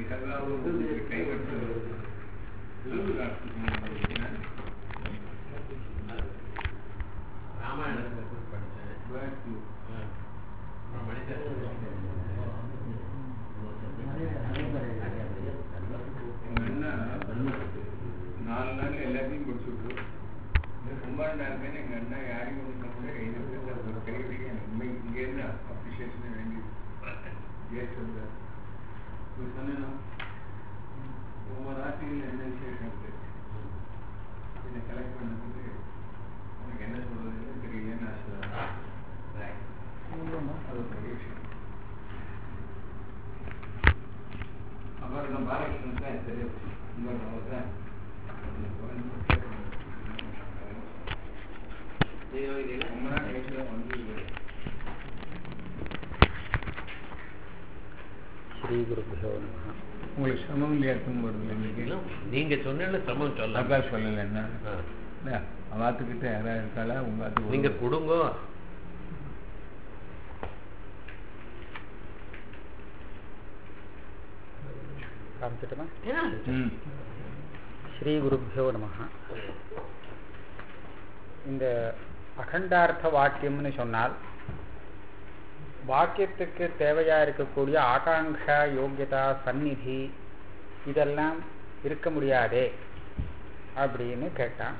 இதெல்லாம் ஒரு கைவிட்டு ராமாயணத்துல கூட படிச்சேன் ஆ. அப்புறம் எங்க அண்ணா நாலு நாள் எல்லாத்தையும் முடிச்சுட்டு ரொம்ப நாள் இருக்கேன்னு எங்க அண்ணா யாரையும் ஒன்று கூட கைது கை வைக்க இங்கேருந்து அப்ரிஷியேஷன் வேண்டி ஏன் சொல்ற நீ சொன்னா ஒவ்வொரு ராசியில் என்ன விசேஷம் இருக்கு இதை கலெக்ட் பண்ணதுக்கு உனக்கு என்ன சொல்றதுன்னு தெரியலன்னு நான் சொல்றேன் அது ஒரு பெரிய விஷயம் அப்புறம் நம்ம பாலகிருஷ்ணன் தான் தெரியும் இன்னொரு அவர் தான் ரொம்ப நாள் கழிச்சு தான் வந்து ஸ்ரீ குருபியோ நம உங்களுக்கு சமம் இல்லையா வருது இன்னைக்கு நீங்க சொன்ன சிரமம் சொல்லலாம் அக்கா சொல்லல என்ன ஆ. அவாத்துக்கிட்ட யாரா இருக்காளா உங்க ஆத்து நீங்க கொடுங்கோ காமிச்சிட்டுமா ம் ஸ்ரீ குருபியோ நம இந்த அகண்டார்த்த வாக்கியம்னு சொன்னால் வாக்கியத்துக்கு தேவையா இருக்கக்கூடிய ஆகாங்ஷா யோக்கியதா சந்நிதி இதெல்லாம் இருக்க முடியாதே அப்படின்னு கேட்டான்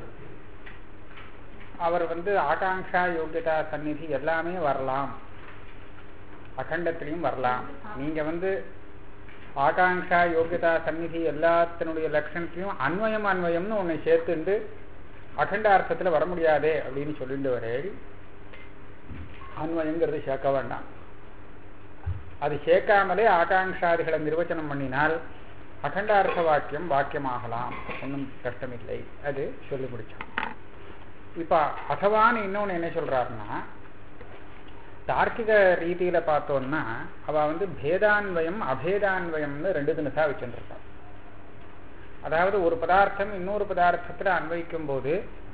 அவர் வந்து ஆகாங்ஷா யோக்கியதா சந்நிதி எல்லாமே வரலாம் அகண்டத்திலையும் வரலாம் நீங்க வந்து ஆகாங்ஷா யோகியதா சந்நிதி எல்லாத்தினுடைய லட்சணத்தையும் அன்வயம் அன்வயம்னு ஒண்ணு சேர்த்துண்டு அகண்ட அர்த்தத்துல வர முடியாதே அப்படின்னு சொல்லிட்டு வரேன் அன்வயங்கிறது சேர்க்க வேண்டாம் அது சேர்க்காமலே ஆகாங்ஷாதிகளை நிர்வச்சனம் பண்ணினால் அகண்டார்த்த வாக்கியம் வாக்கியமாகலாம் ஒன்றும் கஷ்டமில்லை அது சொல்லி முடிச்சோம் இப்ப அதவான்னு இன்னொன்னு என்ன சொல்றாருன்னா தார்க்கிக ரீதியில பார்த்தோம்னா அவ வந்து பேதான்வயம் அபேதான்வயம்னு ரெண்டு தினசா வச்சுருக்கான் அதாவது ஒரு பதார்த்தம் இன்னொரு பதார்த்தத்துல அன்வயிக்கும் போது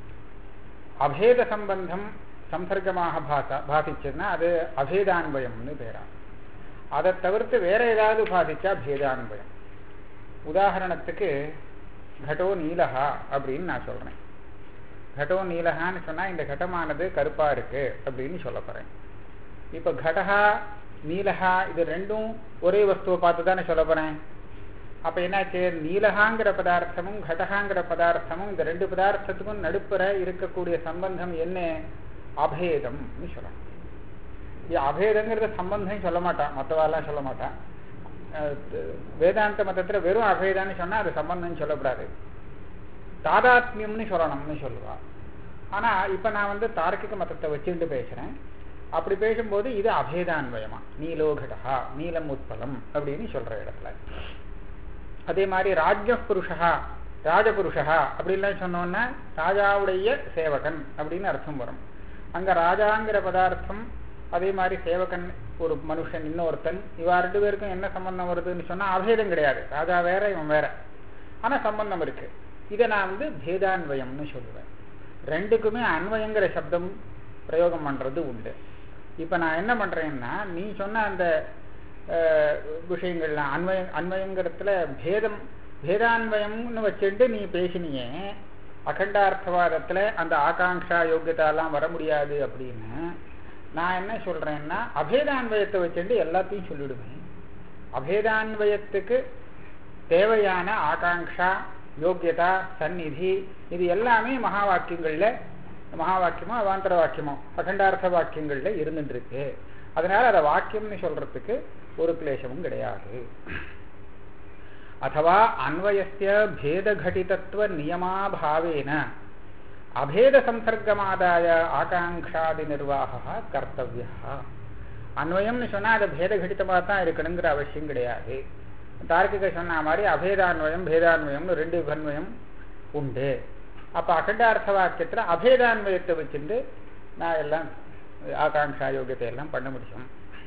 அபேத சம்பந்தம் சம்சர்க்கமாக பாசா பாதிச்சதுன்னா அது அபேதான்வயம்னு பேரா அதை தவிர்த்து வேற ஏதாவது பாதிச்சா பேதான்வயம் உதாரணத்துக்கு கடோ நீலகா அப்படின்னு நான் சொல்றேன் கடோ நீலகான்னு சொன்னா இந்த கடமானது கருப்பா இருக்கு அப்படின்னு சொல்ல போறேன் இப்ப கடகா நீலகா இது ரெண்டும் ஒரே வஸ்துவை பார்த்து தானே சொல்ல போறேன் அப்ப என்னாச்சு நீலகாங்கிற பதார்த்தமும் கடகாங்கிற பதார்த்தமும் இந்த ரெண்டு பதார்த்தத்துக்கும் நடுப்புற இருக்கக்கூடிய சம்பந்தம் என்ன அபேதம்னு சொல்லணும் இது அபேதங்கிறத சம்பந்தம் சொல்ல மாட்டான் மற்றவாலாம் சொல்ல மாட்டான் அஹ் வேதாந்த மதத்துல வெறும் அபேதான்னு சொன்னா அது சம்பந்தம் சொல்லக்கூடாது தாதாத்மியம்னு சொல்லணும்னு சொல்லுவா ஆனா இப்ப நான் வந்து தார்க்கிக மதத்தை வச்சுட்டு பேசுறேன் அப்படி பேசும்போது இது அபேதான்வயமா நீலோகடா நீலம் உட்பலம் அப்படின்னு சொல்ற இடத்துல அதே மாதிரி ராஜ்ய புருஷா ராஜபுருஷா அப்படின்லாம் சொன்னோன்னா ராஜாவுடைய சேவகன் அப்படின்னு அர்த்தம் வரும் அங்க ராஜாங்கிற பதார்த்தம் அதே மாதிரி சேவகன் ஒரு மனுஷன் இன்னொருத்தன் இவா ரெண்டு பேருக்கும் என்ன சம்பந்தம் வருதுன்னு சொன்னா அபேதம் கிடையாது ராஜா வேற இவன் வேற ஆனா சம்பந்தம் இருக்கு இதை நான் வந்து பேதான்வயம்னு சொல்லுவேன் ரெண்டுக்குமே அன்வயங்கிற சப்தம் பிரயோகம் பண்றது உண்டு இப்ப நான் என்ன பண்றேன்னா நீ சொன்ன அந்த அஹ், விஷயங்கள்லாம் அன்வய அன்வயங்கிறதுல பேதம் பேதான்வயம்னு வச்சுட்டு நீ பேசினியே அகண்டார்த்தவாதத்துல அந்த ஆகாங்ஷா யோகியதாலாம் வர முடியாது அப்படின்னு நான் என்ன சொல்றேன்னா அபேதான்வயத்தை வச்சுட்டு எல்லாத்தையும் சொல்லிடுவேன் அபேதான்வயத்துக்கு தேவையான ஆகாங்ஷா யோக்கியதா சந்நிதி இது எல்லாமே மகா வாக்கியங்கள்ல மகா வாக்கியமோ அவாந்தர வாக்கியமோ அகண்டார்த்த வாக்கியங்கள்ல இருந்துட்டு இருக்கு அதனால அதை வாக்கியம்னு சொல்றதுக்கு ஒரு கிளேசமும் கிடையாது அத்தவா அன்வயஸ்ய பேதகடிதத்துவ நியமாபாவேன அபேத சம்சர்க்கமாதாய ஆகாங்ஷாதி நிர்வாக கர்த்தவிய அன்வயம்னு சொன்னா அது பேதகடிதமாக தான் இருக்கணுங்கிற அவசியம் கிடையாது தார்க்கிக சொன்ன மாதிரி அபேதான்வயம் பேதான்வயம்னு ரெண்டு அன்வயம் உண்டு அப்ப அகண்டார்த்த வாக்கியத்துல அபேதான்வயத்தை வச்சுட்டு நான் எல்லாம் ஆகாங்ஷா யோகியத்தை எல்லாம் பண்ண முடியும்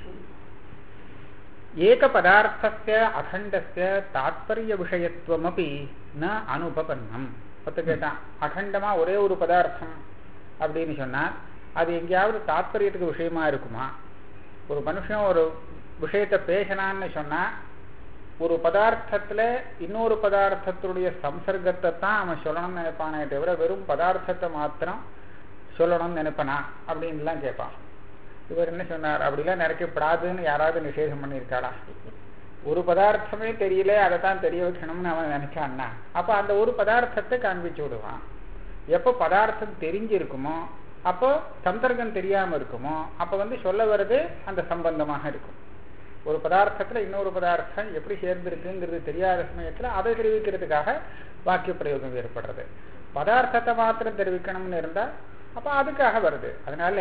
ஏக பதார்த்தஸ்ய அகண்டஸ்ய தாத்பரிய விஷயத்துவமபி ந அனுபபன்னம் பத்து கேட்டான் அகண்டமா ஒரே ஒரு பதார்த்தம் அப்படின்னு சொன்னா அது எங்கேயாவது தாத்பரியத்துக்கு விஷயமா இருக்குமா ஒரு மனுஷன் ஒரு விஷயத்தை பேசினான்னு சொன்னா ஒரு பதார்த்தத்துல இன்னொரு பதார்த்தத்துடைய சம்சர்க்கத்தை தான் அவன் சொல்லணும்னு நினைப்பானே தவிர வெறும் பதார்த்தத்தை மாத்திரம் சொல்லணும்னு நினைப்பனா அப்படின்லாம் கேட்பான் இவர் என்ன சொன்னார் அப்படிலாம் நினைக்கப்படாதுன்னு யாராவது நிஷேதம் பண்ணியிருக்காளா ஒரு பதார்த்தமே தெரியல அதை தான் தெரிய வைக்கணும்னு அவன் நினைச்சான்னா அப்ப அந்த ஒரு பதார்த்தத்தை காண்பிச்சு விடுவான் எப்போ பதார்த்தம் தெரிஞ்சிருக்குமோ அப்போ சந்தர்க்கம் தெரியாம இருக்குமோ அப்ப வந்து சொல்ல வர்றது அந்த சம்பந்தமாக இருக்கும் ஒரு பதார்த்தத்துல இன்னொரு பதார்த்தம் எப்படி சேர்ந்திருக்குங்கிறது தெரியாத சமயத்துல அதை தெரிவிக்கிறதுக்காக வாக்கிய பிரயோகம் ஏற்படுறது பதார்த்தத்தை மாத்திரம் தெரிவிக்கணும்னு இருந்தா அப்ப அதுக்காக வருது அதனால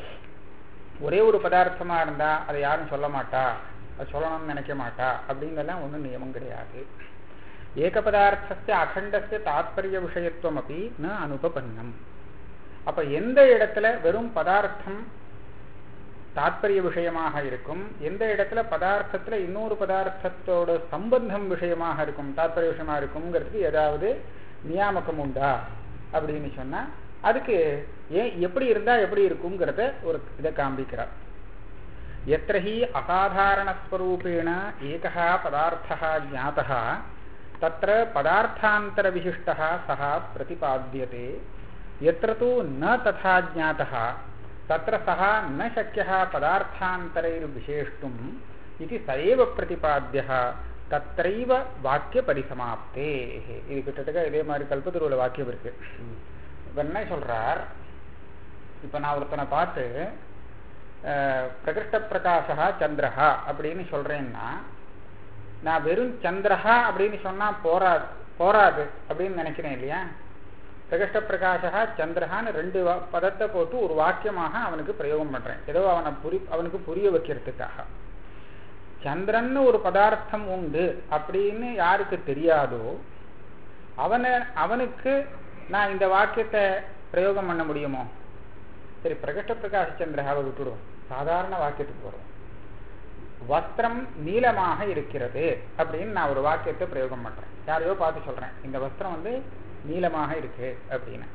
ஒரே ஒரு பதார்த்தமா இருந்தா அதை யாரும் சொல்ல மாட்டா அது சொல்லணும்னு நினைக்க மாட்டா அப்படிங்கெல்லாம் ஒன்றும் நியமம் கிடையாது ஏக பதார்த்தத்தை அகண்டஸ்ய தாத்பரிய விஷயத்துவம் அப்படி ந அனுபபன்னம் அப்ப எந்த இடத்துல வெறும் பதார்த்தம் தாத்பரிய விஷயமாக இருக்கும் எந்த இடத்துல பதார்த்தத்துல இன்னொரு பதார்த்தத்தோட சம்பந்தம் விஷயமாக இருக்கும் தாத்பரிய விஷயமா இருக்குங்கிறதுக்கு ஏதாவது நியாமகம் உண்டா அப்படின்னு சொன்னா அதுக்கு ஏன் எப்படி இருந்தா எப்படி இருக்குங்கிறத ஒரு இதை காண்பிக்கிறார் எத்திர ஹி அசாதாரணஸ்வரூபேண ஏகா பதார்த்தா ஜாத்தா தத்திர பதார்த்தாந்தர விசிஷ்டா சஹா பிரதிபாத்தியதே எத்திர தூ ந ததா ஜாத்தா தத்திர சஹா ந சக்கியா பதார்த்தாந்தரைர்விசேஷ்டும் இது சைவ பிரதிபாத்திய தத்தைவ வாக்கிய பரிசமாப்தே இது கிட்டத்தட்ட இதே மாதிரி கல்பத்துருவில் வாக்கியம் இருக்கு இவர் என்ன சொல்றார் இப்ப நான் ஒருத்தனை பார்த்து பிரகிருஷ்ட பிரகாஷா சந்திரஹா அப்படின்னு சொல்றேன்னா நான் வெறும் சந்திரஹா அப்படின்னு சொன்னா போராது போராது அப்படின்னு நினைக்கிறேன் இல்லையா பிரகிருஷ்ட பிரகாஷா சந்திரஹான்னு ரெண்டு பதத்தை போட்டு ஒரு வாக்கியமாக அவனுக்கு பிரயோகம் பண்றேன் ஏதோ அவனை புரி அவனுக்கு புரிய வைக்கிறதுக்காக சந்திரன் ஒரு பதார்த்தம் உண்டு அப்படின்னு யாருக்கு தெரியாதோ அவனை அவனுக்கு நான் இந்த வாக்கியத்தை பிரயோகம் பண்ண முடியுமோ சரி பிரகஷ்ட பிரகாஷ சந்திரகாவை விட்டுடுவோம் சாதாரண வாக்கியத்துக்கு வரும் வஸ்திரம் நீளமாக இருக்கிறது அப்படின்னு நான் ஒரு வாக்கியத்தை பிரயோகம் பண்றேன் யாரையோ பார்த்து சொல்றேன் இந்த வஸ்திரம் வந்து நீளமாக இருக்கு அப்படின்னு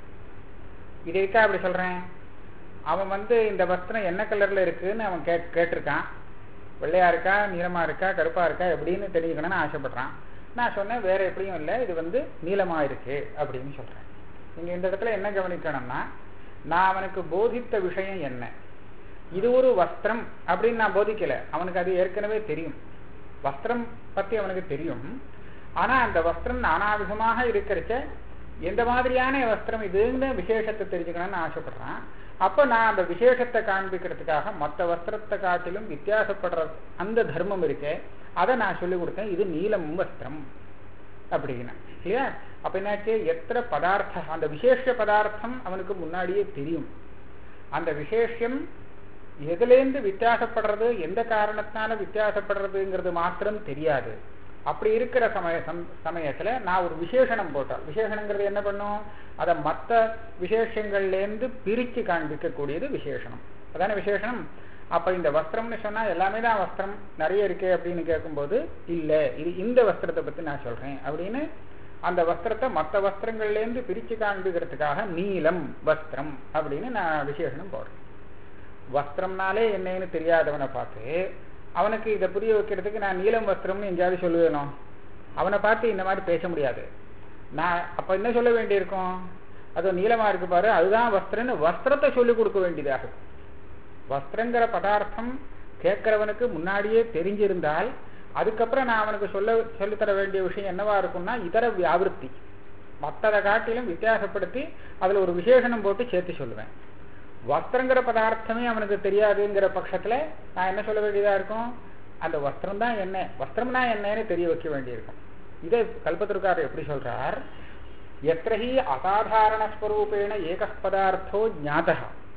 இது இருக்கா அப்படி சொல்றேன் அவன் வந்து இந்த வஸ்திரம் என்ன கலர்ல இருக்குன்னு அவன் கேட் கேட்டிருக்கான் வெள்ளையா இருக்கா நீளமா இருக்கா கருப்பா இருக்கா எப்படின்னு தெரிஞ்சுக்கணும்னு ஆசைப்படுறான் நான் சொன்னேன் வேற எப்படியும் இல்லை இது வந்து நீளமா இருக்கு அப்படின்னு சொல்றேன் நீங்க இந்த இடத்துல என்ன கவனிக்கணும்னா நான் அவனுக்கு போதித்த விஷயம் என்ன இது ஒரு வஸ்திரம் அப்படின்னு நான் போதிக்கல அவனுக்கு அது ஏற்கனவே தெரியும் வஸ்திரம் பத்தி அவனுக்கு தெரியும் ஆனா அந்த வஸ்திரம் நானாவிதமாக இருக்கிறச்ச எந்த மாதிரியான வஸ்திரம் இதுன்னு விசேஷத்தை தெரிஞ்சுக்கணும்னு ஆசைப்படுறான் அப்ப நான் அந்த விசேஷத்தை காண்பிக்கிறதுக்காக மற்ற வஸ்திரத்தை காட்டிலும் வித்தியாசப்படுற அந்த தர்மம் இருக்கே அதை நான் சொல்லி கொடுத்தேன் இது நீலம் வஸ்திரம் அப்படின்னு இல்லையா அப்ப என்னாச்சு எத்தனை பதார்த்தம் அந்த விசேஷ பதார்த்தம் அவனுக்கு முன்னாடியே தெரியும் அந்த விசேஷம் எதுலேருந்து வித்தியாசப்படுறது எந்த காரணத்தினால வித்தியாசப்படுறதுங்கிறது மாத்திரம் தெரியாது அப்படி இருக்கிற சமய சமயத்துல நான் ஒரு விசேஷனம் போட்டேன் விசேஷனங்கிறது என்ன பண்ணும் அதை மற்ற விசேஷங்கள்லேருந்து பிரிச்சு காண்பிக்கக்கூடியது விசேஷனம் அதான விசேஷனம் அப்ப இந்த வஸ்திரம்னு சொன்னா எல்லாமே தான் வஸ்திரம் நிறைய இருக்கே அப்படின்னு கேட்கும்போது இல்ல இது இந்த வஸ்திரத்தை பத்தி நான் சொல்றேன் அப்படின்னு அந்த வஸ்திரத்தை மற்ற வஸ்திரங்கள்லேருந்து பிரிச்சு காண்பிக்கிறதுக்காக நீலம் வஸ்திரம் அப்படின்னு நான் விசேஷனம் போடுறேன் வஸ்திரம்னாலே என்னன்னு தெரியாதவனை பார்த்து அவனுக்கு இதை புரிய வைக்கிறதுக்கு நான் நீலம் வஸ்திரம்னு எங்கேயாவது சொல்லுவேணும் அவனை பார்த்து இந்த மாதிரி பேச முடியாது நான் அப்ப என்ன சொல்ல வேண்டியிருக்கும் அது நீளமா இருக்கு பாரு அதுதான் வஸ்திரம்னு வஸ்திரத்தை சொல்லிக் கொடுக்க வேண்டியதாக வஸ்திரங்கிற பதார்த்தம் கேட்கிறவனுக்கு முன்னாடியே தெரிஞ்சிருந்தால் அதுக்கப்புறம் நான் அவனுக்கு சொல்ல சொல்லித்தர வேண்டிய விஷயம் என்னவா இருக்கும்னா இதர வியாவிருத்தி மற்றதை காட்டிலும் வித்தியாசப்படுத்தி அதுல ஒரு விசேஷனம் போட்டு சேர்த்து சொல்லுவேன் வஸ்திரங்கிற பதார்த்தமே அவனுக்கு தெரியாதுங்கிற பட்சத்துல நான் என்ன சொல்ல வேண்டியதா இருக்கும் அந்த வஸ்திரம் தான் என்ன வஸ்திரம்னா என்னன்னு தெரிய வைக்க வேண்டியிருக்கும் இதை கல்பத்திற்காரர் எப்படி சொல்றார் எத்திரஹி அசாதாரண ஸ்வரூபேண ஏக பதார்த்தோ ஞாதா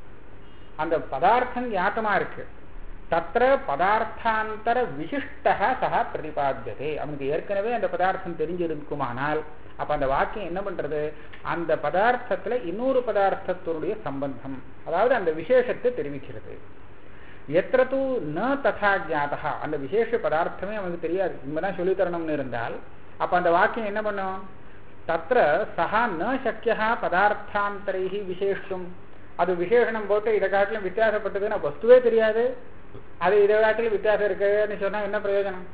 அந்த பதார்த்தம் ஞாத்தமா இருக்கு தத்திர பதார்த்தாந்தர விசிஷ்டா சகா பிரதிபாத்தியதே அவனுக்கு ஏற்கனவே அந்த பதார்த்தம் தெரிஞ்சிருக்குமானால் அப்ப அந்த வாக்கியம் என்ன பண்றது அந்த பதார்த்தத்துல இன்னொரு பதார்த்தத்தினுடைய சம்பந்தம் அதாவது அந்த விசேஷத்தை தெரிவிக்கிறது எத்திர தூ ந ததா ஜாதா அந்த விசேஷ பதார்த்தமே அவனுக்கு தெரியாது இங்கதான் சொல்லி தரணும்னு இருந்தால் அப்ப அந்த வாக்கியம் என்ன பண்ணும் தத்திர சகா ந சக்கியா பதார்த்தாந்தரைஹி விசேஷம் அது விசேஷனம் போட்டு இதை காட்டிலும் வித்தியாசப்பட்டதுன்னா வஸ்துவே தெரியாது அது இதை காட்டிலும் வித்தியாசம் இருக்குன்னு சொன்னா என்ன பிரயோஜனம்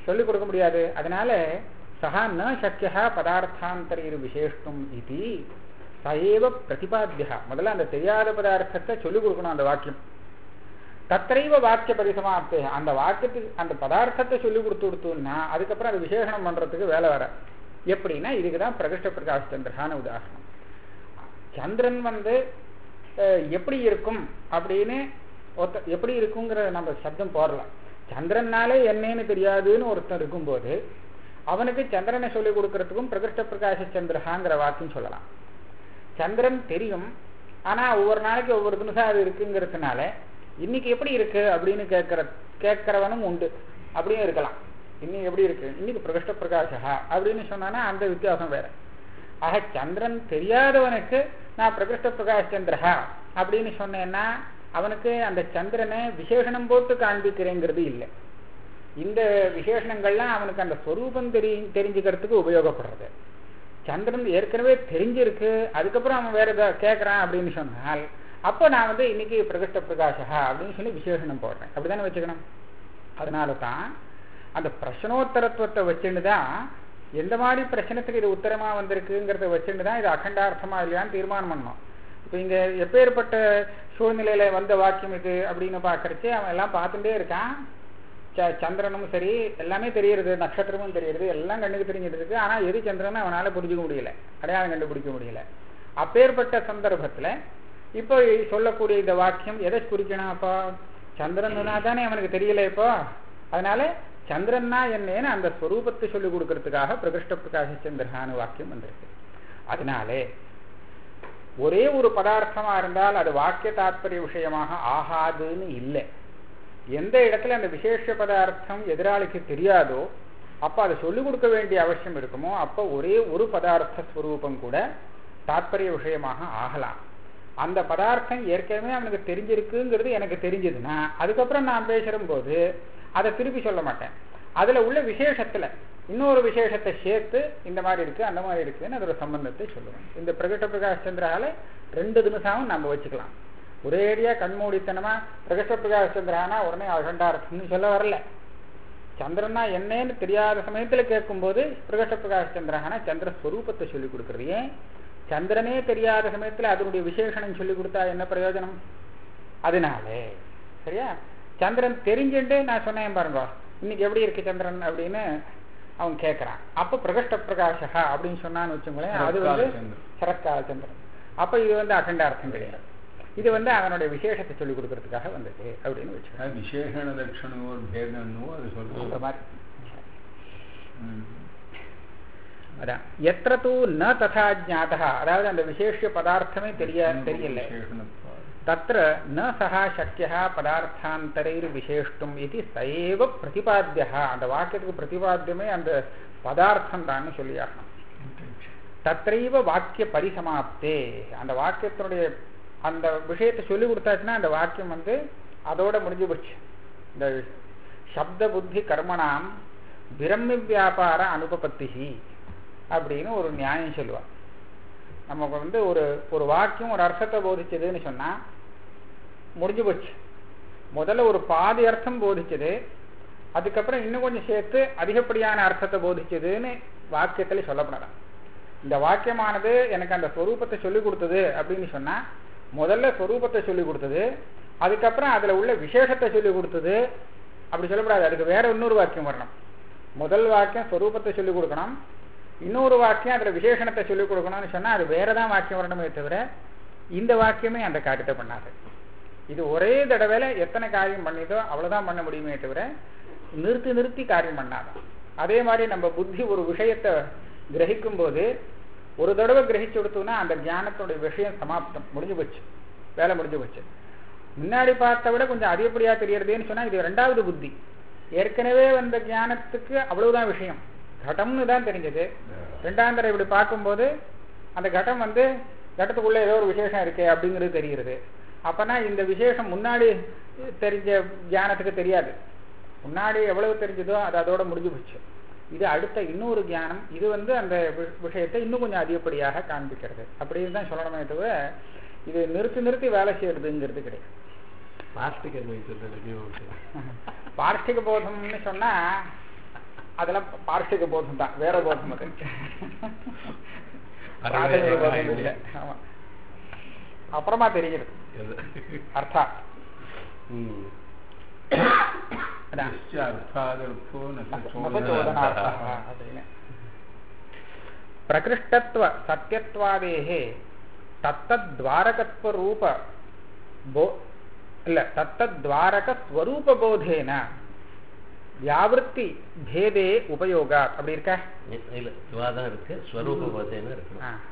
சொல்லிக் கொடுக்க முடியாது அதனால சஹா ந சக்கியா பதார்த்தாந்தரீர் விசேஷ்டும் இது சயேவ பிரதிபாத்தியா முதல்ல அந்த தெரியாத பதார்த்தத்தை சொல்லிக் கொடுக்கணும் அந்த வாக்கியம் தத்தைவ வாக்கிய பரிசமாப்தே அந்த வாக்கியத்துக்கு அந்த பதார்த்தத்தை சொல்லி கொடுத்து கொடுத்தோம்னா அதுக்கப்புறம் அது விசேஷனம் பண்றதுக்கு வேலை வர எப்படின்னா இதுக்கு தான் பிரகிருஷ்ட பிரகாஷ் சந்திரகான உதாரணம் சந்திரன் வந்து அஹ், எப்படி இருக்கும் அப்படின்னு ஒருத்த எப்படி இருக்குங்கிற நம்ம சப்தம் போடலாம் சந்திரனாலே என்னன்னு தெரியாதுன்னு ஒருத்தன் இருக்கும்போது அவனுக்கு சந்திரனை சொல்லிக் கொடுக்கறதுக்கும் பிரகிருஷ்ட பிரகாஷ சந்திரகாங்கிற வாக்கியம் சொல்லலாம் சந்திரன் தெரியும் ஆனா ஒவ்வொரு நாளைக்கு ஒவ்வொரு நிமிஷம் அது இருக்குங்கிறதுனால இன்னைக்கு எப்படி இருக்கு அப்படின்னு கேட்கற கேட்கறவனும் உண்டு அப்படியும் இருக்கலாம் இன்னைக்கு எப்படி இருக்கு இன்னைக்கு பிரகிருஷ்ட பிரகாஷா அப்படின்னு சொன்னானா அந்த வித்தியாசம் வேற ஆக சந்திரன் தெரியாதவனுக்கு நான் பிரகிருஷ்ட பிரகாஷ் சந்திரஹா அப்படின்னு சொன்னேன்னா அவனுக்கு அந்த சந்திரனை விசேஷணம் போட்டு காண்பிக்கிறேங்கிறது இல்லை இந்த விசேஷணங்கள்லாம் அவனுக்கு அந்த ஸ்வரூபம் தெரி தெரிஞ்சுக்கிறதுக்கு உபயோகப்படுறது சந்திரன் ஏற்கனவே தெரிஞ்சிருக்கு அதுக்கப்புறம் அவன் வேற ஏதாவது கேட்கறான் அப்படின்னு சொன்னால் அப்போ நான் வந்து இன்னைக்கு பிரகிருஷ்ட பிரகாஷா அப்படின்னு சொல்லி விசேஷணம் போடுறேன் அப்படிதானே வச்சுக்கணும் அதனால தான் அந்த பிரச்சனோத்தரத்துவத்தை வச்சுன்னு தான் எந்த மாதிரி பிரச்சனத்துக்கு இது உத்தரமா வந்திருக்குங்கிறத வச்சுன்னு தான் இது அகண்டார்த்தமா இல்லையான்னு தீர்மானம் பண்ணணும் இப்போ இங்க எப்பேற்பட்ட சூழ்நிலையில வந்த வாக்கியம் இது அப்படின்னு பார்க்கறச்சு அவன் எல்லாம் பார்த்துட்டே இருக்கான் ச- சந்திரனும் சரி எல்லாமே தெரியுறது நட்சத்திரமும் தெரியுறது எல்லாம் கண்ணுக்கு தெரிஞ்சிட்டு இருக்கு ஆனா எது சந்திரன் அவனால புரிஞ்சுக்க முடியல அடையாளம் கண்டுபிடிக்க முடியல அப்பேற்பட்ட சந்தர்ப்பத்துல இப்போ சொல்லக்கூடிய இந்த வாக்கியம் எதை குறிக்கணும் அப்போ சந்திரன்னா தானே அவனுக்கு தெரியல இப்போ அதனால சந்திரன்னா என்னன்னு அந்த ஸ்வரூபத்தை சொல்லி கொடுக்கறதுக்காக பிரகிருஷ்ட பிரகாஷ சந்திரகான வாக்கியம் வந்திருக்கு அதனாலே ஒரே ஒரு பதார்த்தமா இருந்தால் அது வாக்கிய தாத்பரிய விஷயமாக ஆகாதுன்னு இல்லை எந்த இடத்துல அந்த விசேஷ பதார்த்தம் எதிராளிக்கு தெரியாதோ அப்ப அதை சொல்லிக் கொடுக்க வேண்டிய அவசியம் இருக்குமோ அப்ப ஒரே ஒரு பதார்த்த ஸ்வரூபம் கூட தாத்பரிய விஷயமாக ஆகலாம் அந்த பதார்த்தம் ஏற்கனவே அவனுக்கு தெரிஞ்சிருக்குங்கிறது எனக்கு தெரிஞ்சதுன்னா அதுக்கப்புறம் நான் பேசும்போது அதை திருப்பி சொல்ல மாட்டேன் அதுல உள்ள விசேஷத்துல இன்னொரு விசேஷத்தை சேர்த்து இந்த மாதிரி இருக்கு அந்த மாதிரி இருக்குன்னு அதோட சம்பந்தத்தை சொல்லுவேன் இந்த பிரகட்ட பிரகாஷ் சந்திரால ரெண்டு நிமிஷமும் நம்ம வச்சுக்கலாம் ஒரேடியா கண்மூடித்தனமா பிரகட்ட பிரகாஷ் சந்திரானா உடனே அகண்டார்த்தம்னு சொல்ல வரல சந்திரனா என்னன்னு தெரியாத சமயத்துல கேட்கும்போது பிரகட்ட பிரகாஷ் சந்திரஹானா சந்திர ஸ்வரூபத்தை சொல்லி கொடுக்கறது ஏன் சந்திரனே தெரியாத சமயத்துல அதனுடைய விசேஷனம் சொல்லி கொடுத்தா என்ன பிரயோஜனம் அதனாலே சரியா சந்திரன் தெரிஞ்சுட்டு நான் சொன்னேன் பாருங்க இன்னைக்கு எப்படி இருக்கு சந்திரன் அப்படின்னு அவன் கேட்கறான் அப்ப பிரகஷ்ட பிரகாஷா அப்படின்னு சொன்னான்னு வச்சுங்களேன் அது வந்து சரத்கால சந்திரன். சரத்கால சந்திரன் அப்ப இது வந்து அகண்டார்த்தம் கிடையாது இது வந்து அவனுடைய விசேஷத்தை சொல்லி கொடுக்கறதுக்காக வந்தது அப்படின்னு வச்சுக்கோங்க அது விசேஷண லட்சணமோ பேதமோ அது இந்த சொல்றது மாதிரி ம். அதான் எத்திர தூ ந ததா ஜாதா அதாவது அந்த விசேஷ பதார்த்தமே தெரிய தெரியல விசேஷணத்வாத். தத்திர ந சஹா சக்கியா பதார்த்தாந்தரைர் விசேஷ்டும் இது சைவ பிரதிபாத்தியா அந்த வாக்கியத்துக்கு பிரதிபாத்தியமே அந்த பதார்த்தம் தான் சொல்லியாகணும் தத்தைவ வாக்கிய பரிசமாப்தே அந்த வாக்கியத்தினுடைய அந்த விஷயத்தை சொல்லி கொடுத்தாச்சுன்னா அந்த வாக்கியம் வந்து அதோட முடிஞ்சு போச்சு இந்த சப்த புத்தி கர்மணாம் பிரம்ம வியாபார அனுபபத்தி அப்படின்னு ஒரு நியாயம் சொல்லுவா நமக்கு வந்து ஒரு ஒரு வாக்கியம் ஒரு அர்த்தத்தை போதிச்சதுன்னு சொன்னா முடிஞ்சு போச்சு முதல்ல ஒரு பாதி அர்த்தம் போதிச்சது அதுக்கப்புறம் இன்னும் கொஞ்சம் சேர்த்து அதிகப்படியான அர்த்தத்தை போதிச்சதுன்னு வாக்கியத்துல சொல்லப்படலாம் இந்த வாக்கியமானது எனக்கு அந்த ஸ்வரூபத்தை சொல்லி கொடுத்தது அப்படின்னு சொன்னா முதல்ல ஸ்வரூபத்தை சொல்லி கொடுத்தது அதுக்கப்புறம் அதுல உள்ள விசேஷத்தை சொல்லி கொடுத்தது அப்படி சொல்லக்கூடாது அதுக்கு வேற இன்னொரு வாக்கியம் வரணும் முதல் வாக்கியம் ஸ்வரூபத்தை சொல்லி கொடுக்கணும் இன்னொரு வாக்கியம் அதுல விசேஷணத்தை சொல்லி கொடுக்கணும்னு சொன்னா அது வேறதான் வாக்கியம் வரணுமே தவிர இந்த வாக்கியமே அந்த காரியத்தை பண்ணாது இது ஒரே தடவையில எத்தனை காரியம் பண்ணிதோ அவ்வளவுதான் பண்ண முடியுமே தவிர நிறுத்தி நிறுத்தி காரியம் பண்ணாதான் அதே மாதிரி நம்ம புத்தி ஒரு விஷயத்தை கிரகிக்கும் போது ஒரு தடவை கிரகிச்சு கொடுத்தோம்னா அந்த ஞானத்தோட விஷயம் சமாப்தம் முடிஞ்சு போச்சு வேலை முடிஞ்சு போச்சு முன்னாடி பார்த்த விட கொஞ்சம் அதிகப்படியா தெரியறதுன்னு சொன்னா இது ரெண்டாவது புத்தி ஏற்கனவே வந்த ஞானத்துக்கு அவ்வளவுதான் விஷயம் கடம்னு தான் தெரிஞ்சது ரெண்டாம் தடவை இப்படி பார்க்கும்போது அந்த கடம் வந்து கடத்துக்குள்ள ஏதோ ஒரு விசேஷம் இருக்கே அப்படிங்கிறது தெரிகிறது அப்பனா இந்த விசேஷம் முன்னாடி தெரிஞ்ச ஞானத்துக்கு தெரியாது முன்னாடி எவ்வளவு தெரிஞ்சதோ அது அதோட முடிஞ்சு போச்சு இது அடுத்த இன்னொரு ஞானம் இது வந்து அந்த வி- விஷயத்தை இன்னும் கொஞ்சம் அதிகப்படியாக காண்பிக்கிறது அப்படின்னு தான் சொல்லணுமே தவிர இது நிறுத்தி நிறுத்தி வேலை செய்யறதுங்கிறது கிடையாது பாஸ்டிக் அன்வைத்தத்தை பார்ஷ்டிக போதம்னு சொன்னா அதெல்லாம் பார்ஷிக போதம் தான் வேற போதம் அது அறவே பிராதமிக போதம் ஆயுள். இல்லை ஆமா அப்புறமா தெரிகிறது எது? அர்த்தாத் ம். அதான். यश्च अर्थादर्थो न स நபச்சோதனார்த்தः அப்படின்னு பிரகிருஷ்டத்துவ சத்தியத்வாதேகே தத்தத்வாரகத்துவ ரூப போ இல்ல தத்தத்வாரக ஸ்வரூப போதேன வியாவிருத்தி பேதே உபயோகா அப்படி இருக்கா இ- இல்ல இதுவாதான் இருக்கு ஸ்வரூப போதேன்னு இருக்கணும் ஆ.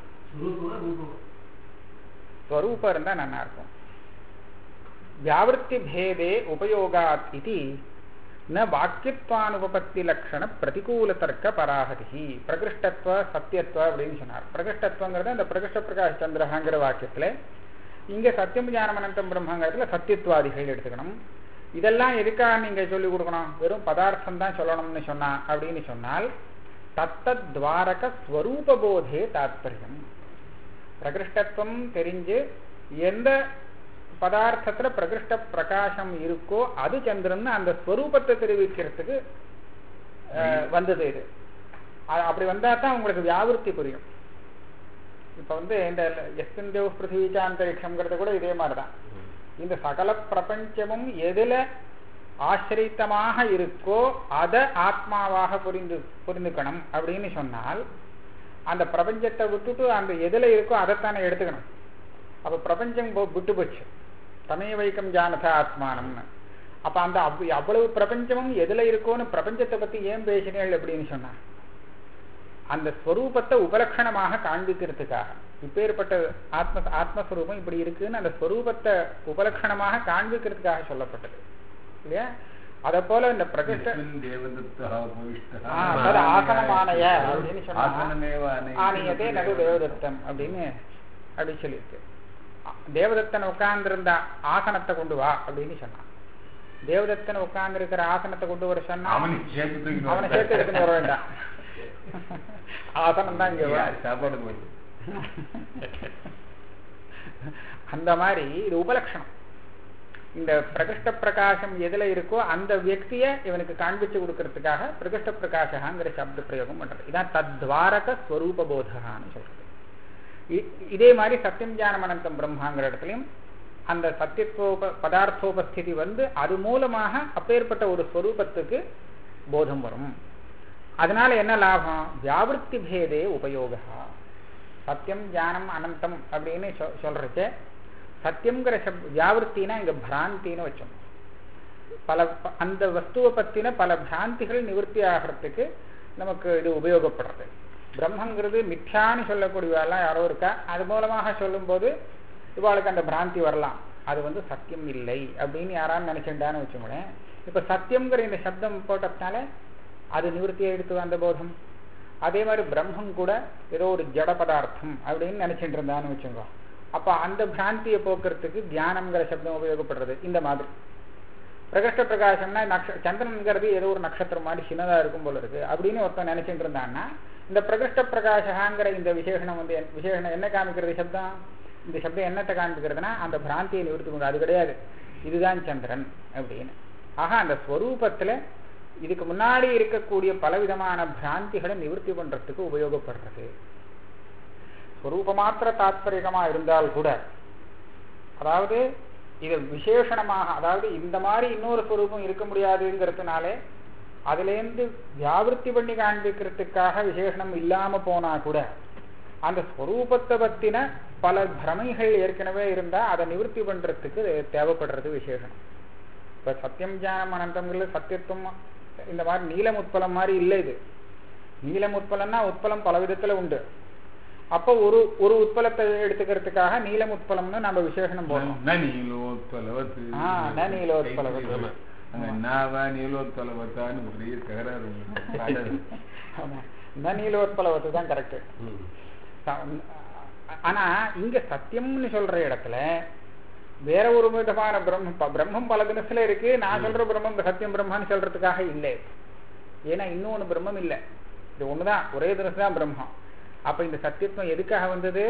ஸ்வரூபம் இருந்தா நல்லா இருக்கும் வியாவிருத்தி பேதே உபயோகாத் இது ந வாக்கியத்வானுபபத்தி லட்சண பிரதிகூல தர்க்க பராகதி பிரகிருஷ்டத்துவ சத்தியத்துவ அப்படின்னு சொன்னார் பிரகிருஷ்டத்துவங்கிறது அந்த பிரகிருஷ்ட பிரகாஷ் சந்திரஹாங்கிற வாக்கியத்துல இங்க சத்தியம் ஞானமனந்தம் பிரம்மங்கிறதுல சத்தியத்வாதிகள் எடுத்துக்கணும் இதெல்லாம் எதுக்காக நீங்க சொல்லி கொடுக்கணும் வெறும் பதார்த்தம் தான் சொல்லணும்னு சொன்னா அப்படின்னு சொன்னால் தத்தத்வாரக ஸ்வரூப போதே தாத்பரியம் பிரகிருஷ்டத்துவம் தெரிஞ்சு எந்த பதார்த்தத்துல பிரகிருஷ்ட பிரகாசம் இருக்கோ அது சந்திரன் அந்த ஸ்வரூபத்தை தெரிவிக்கிறதுக்கு அஹ், வந்தது இது அ- அப்படி வந்தா தான் உங்களுக்கு வியாவிருத்தி புரியும் இப்ப வந்து இந்த எஸ்மின் தேவ் பிருத்திவிச்சா அந்தரிக்ஷம்ங்கிறது கூட இதே மாதிரிதான் இந்த சகல பிரபஞ்சமும் எதுல ஆசிரித்தமாக இருக்கோ அதை ஆத்மாவாக புரிந்து புரிந்துக்கணும் அப்படின்னு சொன்னால் அந்த பிரபஞ்சத்தை விட்டுட்டு அந்த எதுல இருக்கோ அதைத்தானே எடுத்துக்கணும் அப்ப பிரபஞ்சம் போ- விட்டு போச்சு தமே வைக்கம் ஜானத ஆத்மானம்னு அப்ப அந்த அவ்- அவ்வளவு பிரபஞ்சமும் எதுல இருக்கோன்னு பிரபஞ்சத்தை பத்தி ஏன் பேசினேள் அப்படின்னு சொன்னா அந்த ஸ்வரூபத்தை உபலட்சணமாக காண்பிக்கிறதுக்காக இப்பேற்பட்ட ஆத்ம ஆத்மஸ்வரூபம் இப்படி இருக்குன்னு அந்த ஸ்வரூபத்தை உபலட்சணமாக காண்பிக்கிறதுக்காக சொல்லப்பட்டது இல்லையா அத போல இந்த பிரகிருஷ்ட यस्मिन् देवदत्तः उपविष्टः ஆ, தது ஆசனமானய அப்படின்னு சொன்னா ஆசனமேவ அனைத்து ஆனியதே நகு தேவதத்தம் அப்படின்னு அப்படி சொல்லியிருக்கு அ, தேவதத்தன் உட்கார்ந்திருந்த ஆசனத்தை கொண்டு வா அப்படின்னு சொன்னான் தேவதத்தன் உட்கார்ந்து இருக்கிற ஆசனத்தை கொண்டு வர சொன்னா அவனை சேர்த்து தூக்கிட்டு அவனை சேர்த்து எடுத்துன்னு வர வேண்டாம் ஆசனம் தான் இங்க வா. யார் சாப்பாடு போய் அந்த மாதிரி இது உபலட்சணம் இந்த பிரகிருஷ்ட பிரகாசம் எதுல இருக்கோ அந்த வியக்திய இவனுக்கு காண்பிச்சு கொடுக்கறதுக்காக பிரகிருஷ்ட பிரகாசகாங்கிற சப்த பிரயோகம் பண்றது இதான் தத்வாரக ஸ்வரூப போதகான்னு சொல்றது இ- இதே மாதிரி சத்தியம் ஞானம் அனந்தம் பிரம்மாங்கிற இடத்துலயும் அந்த சத்தியத்துவ பதார்த்தோபஸ்திதி வந்து அது மூலமாக அப்பேற்பட்ட ஒரு ஸ்வரூபத்துக்கு போதம் வரும் அதனால என்ன லாபம் வியாவிருத்தி பேதே உபயோகா சத்தியம் ஞானம் அனந்தம் அப்படின்னு சொ- சொல்றச்சே சத்தியம்ங்கிற சப் வியாவிருத்தினா இங்க பிராந்தின்னு வச்சோம் பல ப- அந்த வஸ்துவை பத்தின பல பிராந்திகள் நிவர்த்தி ஆகிறதுக்கு நமக்கு இது உபயோகப்படுறது பிரம்மங்கிறது மித்யான்னு சொல்லக்கூடியவெல்லாம் யாரோ இருக்கா அது மூலமாக சொல்லும்போது இவாளுக்கு அந்த பிராந்தி வரலாம் அது வந்து சத்தியம் இல்லை அப்படின்னு யாரான்னு நினைச்சுட்டான்னு வச்சுக்கோங்களேன் இப்ப சத்தியம்ங்கிற இந்த சப்தம் போட்டதுனால அது நிவர்த்தியை எடுத்து அந்த போதம் அதே மாதிரி பிரம்மம் கூட ஏதோ ஒரு ஜட பதார்த்தம் அப்படின்னு நினைச்சிட்டு இருந்தான்னு வச்சுக்கோ அப்ப அந்த பிராந்தியை போக்குறதுக்கு தியானம்ங்கிற சப்தம் உபயோகப்படுறது இந்த மாதிரி பிரகஷ்ட பிரகாசம்னா நக்ஷ சந்திரன்கிறது ஏதோ ஒரு நட்சத்திரம் மாதிரி சின்னதா இருக்கும் போல இருக்கு அப்படின்னு ஒருத்தன் நினைச்சிட்டு இருந்தான்னா இந்த பிரகிருஷ்ட பிரகாசகாங்கிற இந்த விசேஷணம் வந்து என்- விசேஷணம் என்ன காமிக்கிறது சப்தம் இந்த சப்தம் என்னத்தை காண்பிக்கிறதுனா அந்த பிராந்தியை நிவர்த்தி பண்ணுறது அது கிடையாது இதுதான் சந்திரன் அப்படின்னு ஆக அந்த ஸ்வரூபத்துல இதுக்கு முன்னாடி இருக்கக்கூடிய பலவிதமான பிராந்திகளை நிவர்த்தி பண்றதுக்கு உபயோகப்படுறது ஸ்வரூப மாத்திர தாத்பரியமா இருந்தால் கூட அதாவது இது விசேஷணமாக அதாவது இந்த மாதிரி இன்னொரு ஸ்வரூபம் இருக்க முடியாதுங்கிறதுனாலே அதுலேருந்து வியாவிருத்தி பண்ணி காண்பிக்கிறதுக்காக விசேஷணம் இல்லாம போனா கூட அந்த ஸ்வரூபத்தை பத்தின பல பிரமைகள் ஏற்கனவே இருந்தா அதை நிவர்த்தி பண்றதுக்கு தேவைப்படுறது விசேஷம் இப்ப சத்தியம் ஞானம் அனந்தம்ங்கிறது சத்தியத்துவம் இந்த மாதிரி நீலம் உட்பலம் மாதிரி இல்லை இது நீலம் உட்பலம்னா உட்பலம் பல விதத்துல உண்டு அப்போ ஒரு ஒரு உட்பலத்தை எடுத்துக்கிறதுக்காக நீலம் உட்பலம்னு நம்ம விசேஷனம் போடணும் ந நீலோத்பலவத் ஆ, ந நீலோத்பலவத். ஆமா. அங்க நாவா நீலோத்பலவத்தான்னு பெரிய தகராறு உண்டு. பாடல். ஆமா. ந நீலோத்பலவத்து தான் கரெக்ட் ம். ஆனா இங்க சத்தியம்னு சொல்ற இடத்துல வேற ஒரு விதமான பிரம்மம் ப- பிரம்மம் பல தினசுல இருக்கு நான் சொல்ற பிரம்மம் இந்த சத்தியம் பிரம்மான்னு சொல்றதுக்காக இல்லை ஏன்னா இன்னொன்னு பிரம்மம் இல்லை இது ஒண்ணுதான் ஒரே தினசு தான் பிரம்மம் அப்ப இந்த சத்தியத்துவம் எதுக்காக வந்தது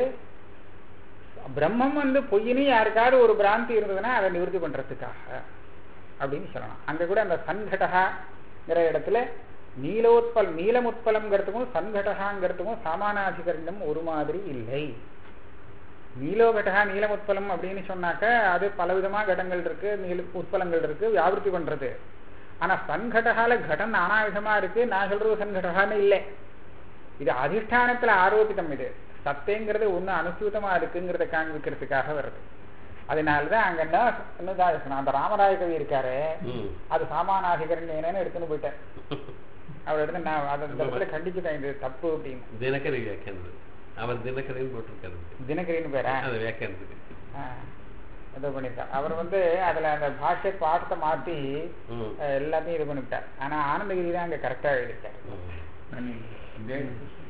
பிரம்மம் வந்து பொய்யினு யாருக்காவது ஒரு பிராந்தி இருந்ததுன்னா அதை நிவர்த்தி பண்றதுக்காக அப்படின்னு சொல்லலாம் அங்க கூட அந்த சன்கடகாங்கிற இடத்துல நீலோத்பல் நீலமுத்பலம்ங்கிறதுக்கும் சன்கடகாங்கிறதுக்கும் சாமானாதிகரணம் ஒரு மாதிரி இல்லை நீலோகடகா நீலமுத்பலம் அப்படின்னு சொன்னாக்க அது பலவிதமா கடங்கள் இருக்கு நீல உட்பலங்கள் இருக்கு வியாபிருத்தி பண்றது ஆனா சன்கடகால கடன் நானாவிதமா இருக்கு நான் சொல்றது சன்கடகான்னு இல்லை இது அதிஷ்டானத்துல ஆரோபிதம் இது சத்தேங்கிறது ஒண்ணு அனுசூதமா இருக்குங்கிறத காண்பிக்கிறதுக்காக வருது அதனாலதான் அங்க என்ன என்னதான் இருக்கணும், அந்த ராமராய கவி இருக்காரு ம். அது சாமானாதிகரன் என்னன்னு எடுத்துன்னு போயிட்டேன் அவர் எடுத்து நான் அதை அந்த இடத்துல கண்டிச்சுட்டேன் இது தப்பு அப்படின்னு தினக்கரி வியாக்கியானது அவர் தினக்கரின்னு போட்டிருக்காரு தினகரின்னு பேரா அது வியாக்கியானத்துக்கு ஆ, ஏதோ பண்ணிருக்கார் அவர் வந்து அதுல அந்த பாஷ்ய பாட்டத்தை மாத்தி ம். அஹ், எல்லாத்தையும் இது பண்ணிவிட்டார் ஆனா ஆனந்தகிரி தான் அங்க கரெக்டா எழுதிட்டார் ம். इदे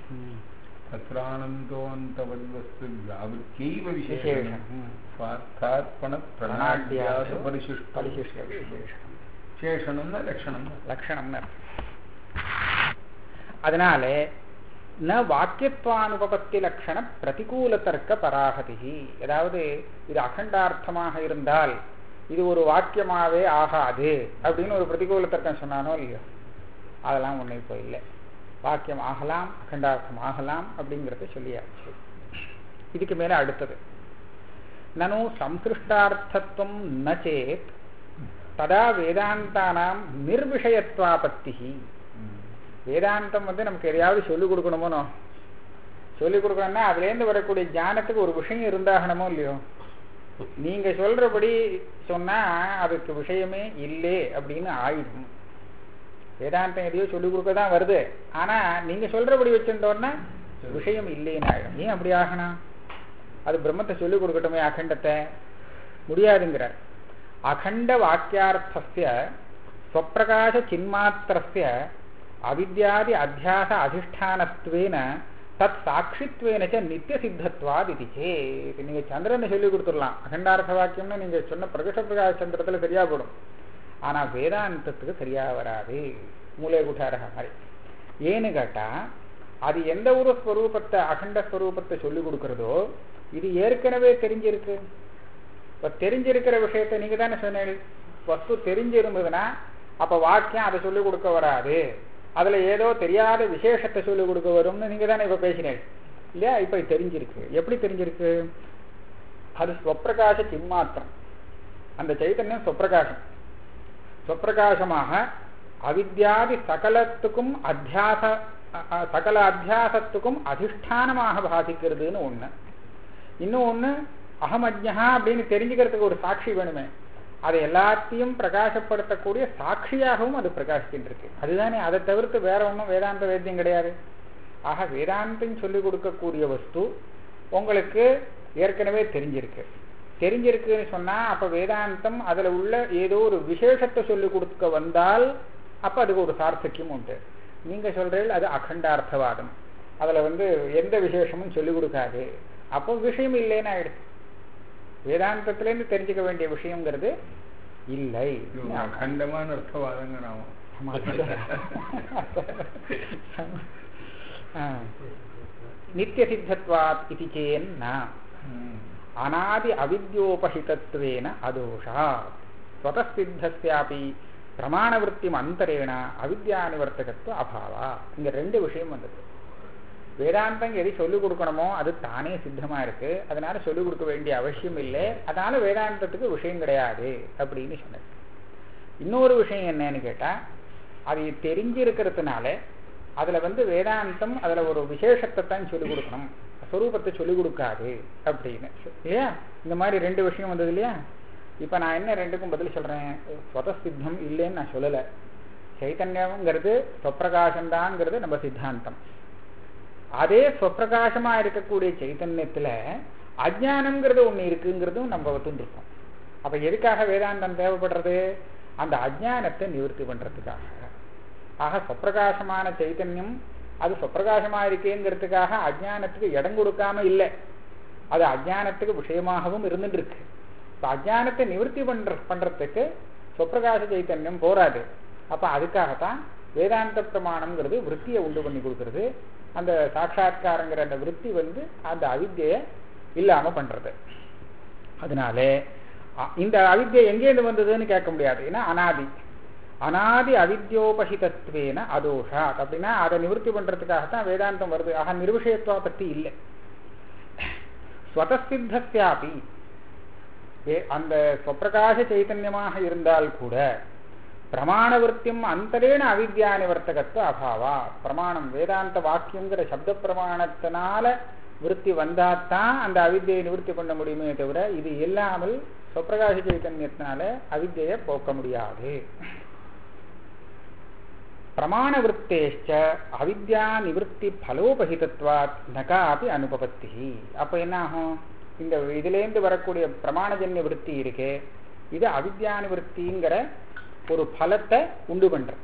तत्रानन्तोऽन्तवद्वस्तु व्यावृत्यैव विशेषणं விசேஷம். ம். स्वार्थात्मणप्रणाड्यास परिशिष्टं பரிசிஷ்ட விசேஷம் शेषणं न लक्षणं லட்சணம்னு அர்த்தம். அதனால ந வாக்கியத்வானுபபத்தி லட்சண பிரதிகூல தர்க்க பராகதி அதாவது இது அகண்டார்த்தமாக இருந்தால் இது ஒரு வாக்கியமாவே ஆகாது அப்படின்னு ஒரு பிரதிகூல தர்க்கம் சொன்னானோ இல்லையோ அதெல்லாம் ஒண்ணு இப்போ இல்லை வாக்கியம் ஆகலாம் அகண்டார்த்தம் ஆகலாம் அப்படிங்கிறத சொல்லியாச்சு இதுக்கு மேல அடுத்தது நனு சம்சிருஷ்டார்த்தத்துவம் ந சேத் ததா வேதாந்தானாம் நிர்விஷயத்வாபத்தி வேதாந்தம் வந்து நமக்கு எதையாவது சொல்லிக் கொடுக்கணுமோனோ சொல்லிக் கொடுக்கணும்னா அதுலேருந்து வரக்கூடிய ஞானத்துக்கு ஒரு விஷயம் இருந்தாகணுமோ இல்லையோ நீங்க சொல்றபடி சொன்னா அதுக்கு விஷயமே இல்லை அப்படின்னு ஆயிடும் வேதாந்தம் எதையோ சொல்லிக் கொடுக்க தான் வருது ஆனா நீங்க சொல்றபடி வச்சிருந்தோன்னா விஷயம் இல்லைன்னு ஆயிடும் ஏன் அப்படி ஆகணும் அது பிரம்மத்தை சொல்லிக் கொடுக்கட்டுமே அகண்டத்தை முடியாதுங்கிறார் அகண்ட வாக்கியார்த்தஸ்ய ஸ்வப்பிரகாச சின்மாத்திரஸ்ய அவித்யாதி அத்தியாச அதிஷ்டானத்வேன தத் சாட்சித்வேன ச நித்திய சித்தத்வாத் இது சேத் நீங்க சந்திரனை சொல்லி கொடுத்துடலாம் அகண்டார்த்த வாக்கியம்னு நீங்க சொன்ன பிரகட பிரகாச சந்திரத்துல சரியா போடும் ஆனா வேதாந்தத்துக்கு சரியா வராது மூலே குட்டாரக மாதிரி ஏன்னு கேட்டா அது எந்த ஒரு ஸ்வரூபத்தை அகண்ட ஸ்வரூபத்தை சொல்லி கொடுக்கறதோ இது ஏற்கனவே தெரிஞ்சிருக்கு இப்ப தெரிஞ்சிருக்கிற விஷயத்தை நீங்க தானே சொன்னீங்க வஸ்து தெரிஞ்சிருந்ததுன்னா அப்ப வாக்கியம் அதை சொல்லிக் கொடுக்க வராது அதுல ஏதோ தெரியாத விசேஷத்தை சொல்லிக் கொடுக்க வரும்னு நீங்க தானே இப்ப பேசினீங்க இல்லையா இப்ப இது தெரிஞ்சிருக்கு எப்படி தெரிஞ்சிருக்கு அது ஸ்வப்பிரகாச சிம்மாத்திரம் அந்த சைத்தன்யம் ஸ்வப்பிரகாசம் ஸ்வப்பிரகாசமாக அவித்யாதி சகலத்துக்கும் அத்தியாச அ- அ- சகல அத்தியாசத்துக்கும் அதிஷ்டானமாக பாதிக்கிறதுன்னு ஒண்ணு இன்னும் ஒண்ணு அகமஜ்ஞா அப்படின்னு தெரிஞ்சுக்கிறதுக்கு ஒரு சாட்சி வேணுமே அதை எல்லாத்தையும் பிரகாசப்படுத்தக்கூடிய சாட்சியாகவும் அது பிரகாசிச்சுட்டு இருக்கு அதுதானே அதை தவிர்த்து வேற ஒன்றும் வேதாந்த வேத்தியம் கிடையாது ஆக வேதாந்தம் சொல்லிக் கொடுக்கக்கூடிய வஸ்து உங்களுக்கு ஏற்கனவே தெரிஞ்சிருக்கு தெரிஞ்சிருக்குன்னு சொன்னா அப்ப வேதாந்தம் அதுல உள்ள ஏதோ ஒரு விசேஷத்தை சொல்லிக் கொடுக்க வந்தால் அப்ப அதுக்கு ஒரு சார்த்தக்கியம் உண்டு நீங்க சொல்றீர்கள் அது அகண்டார்த்தவாதம் அதுல வந்து எந்த விசேஷமும் சொல்லிக் கொடுக்காது அப்போ விஷயம் இல்லைன்னு ஆயிடுச்சு வேதாந்தத்திலேருந்து தெரிஞ்சுக்க வேண்டிய விஷயங்கிறது இல்லை இது அகண்டமான அர்த்தவாதங்கிறான் நித்திய சித்தத்வாத் இது சேன்னா அநாதி அவித்யோபஹிதத்வேன அதோஷாத் ஸ்வதசித்தஸ்யாபி பிரமாணவருத்திம் அந்தரேண அவித்யா நிவர்த்தகத்துவ அபாவா இங்க ரெண்டு விஷயம் வந்தது வேதாந்தம் எதை சொல்லிக் கொடுக்கணுமோ அது தானே சித்தமா இருக்கு அதனால சொல்லிக் கொடுக்க வேண்டிய அவசியம் இல்லை அதனால வேதாந்தத்துக்கு விஷயம் கிடையாது அப்படின்னு சொன்னது இன்னொரு விஷயம் என்னன்னு கேட்டா அது தெரிஞ்சிருக்கிறதுனால அதுல வந்து வேதாந்தம் அதுல ஒரு விசேஷத்தை தான் சொல்லிக் கொடுக்கணும் ஸ்வரூபத்தை சொல்லிக் கொடுக்காது அப்படின்னு இல்லையா இந்த மாதிரி ரெண்டு விஷயம் வந்தது இல்லையா இப்ப நான் என்ன ரெண்டுக்கும் பதில் சொல்றேன் ஸ்வதசித்தம் இல்லைன்னு நான் சொல்லல சைத்தன்யம்ங்கிறது சொப்பிரகாசம்தான்ங்கிறது நம்ம சித்தாந்தம் அதே சொப்பிரகாசமா இருக்கக்கூடிய சைத்தன்யத்துல அஜ்ஞானம்ங்கிறது ஒண்ணு இருக்குங்கிறதும் நம்ம ஒத்துருக்கோம் அப்ப எதுக்காக வேதாந்தம் தேவைப்படுறது அந்த அஜ்ஞானத்தை நிவர்த்தி பண்றதுக்காக ஆக சொப்பிரகாசமான சைத்தன்யம் அது சொப்பிரகாசமா இருக்கேங்கிறதுக்காக அஜ்ஞானத்துக்கு இடம் கொடுக்காம இல்லை அது அஜ்ஞானத்துக்கு விஷயமாகவும் இருந்துட்டு இருக்கு இப்ப அஜ்ஞானத்தை நிவர்த்தி பண்ற பண்றதுக்கு சொப்பிரகாச சைத்தன்யம் போராது அப்ப அதுக்காகத்தான் வேதாந்த பிரமாணம்ங்கிறது விற்த்தியை உண்டு பண்ணி கொடுக்கறது அந்த சாட்சா்காரங்கிற அந்த விற்பி வந்து அந்த அவித்தியை இல்லாம பண்றது அதனால அ- இந்த அவித்தியை எங்கேருந்து வந்ததுன்னு கேட்க முடியாது ஏன்னா அனாதி அனாதி அவித்யோபகிதத்துவேன அதோஷாத் அப்படின்னா அதை நிவர்த்தி பண்றதுக்காகத்தான் வேதாந்தம் வருது ஆக நிர்விஷயத்துவ பத்தி இல்லை ஸ்வதசித்தஸ்யாபி வே- அந்த ஸ்வப்பிரகாச சைத்தன்யமாக இருந்தால் கூட பிரமாண விற்த்தியும் அந்தரேன அவித்யா நிவர்த்தகத்துவ அபாவா பிரமாணம் வேதாந்த வாக்கியங்கிற சப்த பிரமாணத்தினால விருத்தி வந்தாத்தான் அந்த அவித்தியை நிவர்த்தி பண்ண முடியுமே தவிர இது இல்லாமல் ஸ்வப்பிரகாச சைத்தன்யத்தினால அவித்தியை போக்க முடியாது பிரமாண விற்பேஷ்ட அவித்யா நிவர்த்தி பலோபகிதத்வாத் நகாபி அனுபபத்தி அப்ப என்ன ஆகும் இந்த இதுலேருந்து வரக்கூடிய பிரமாணஜன்ய விருத்தி இருக்கே இது அவித்யா நிவர்த்திங்கிற ஒரு பலத்தை உண்டு பண்றது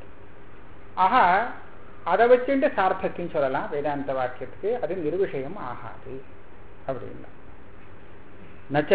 ஆக அதை வச்சுட்டு சார்த்தத்தின்னு சொல்லலாம் வேதாந்த வாக்கியத்துக்கு அது நிர்விஷயம் ஆகாது அப்படின்னா நச்ச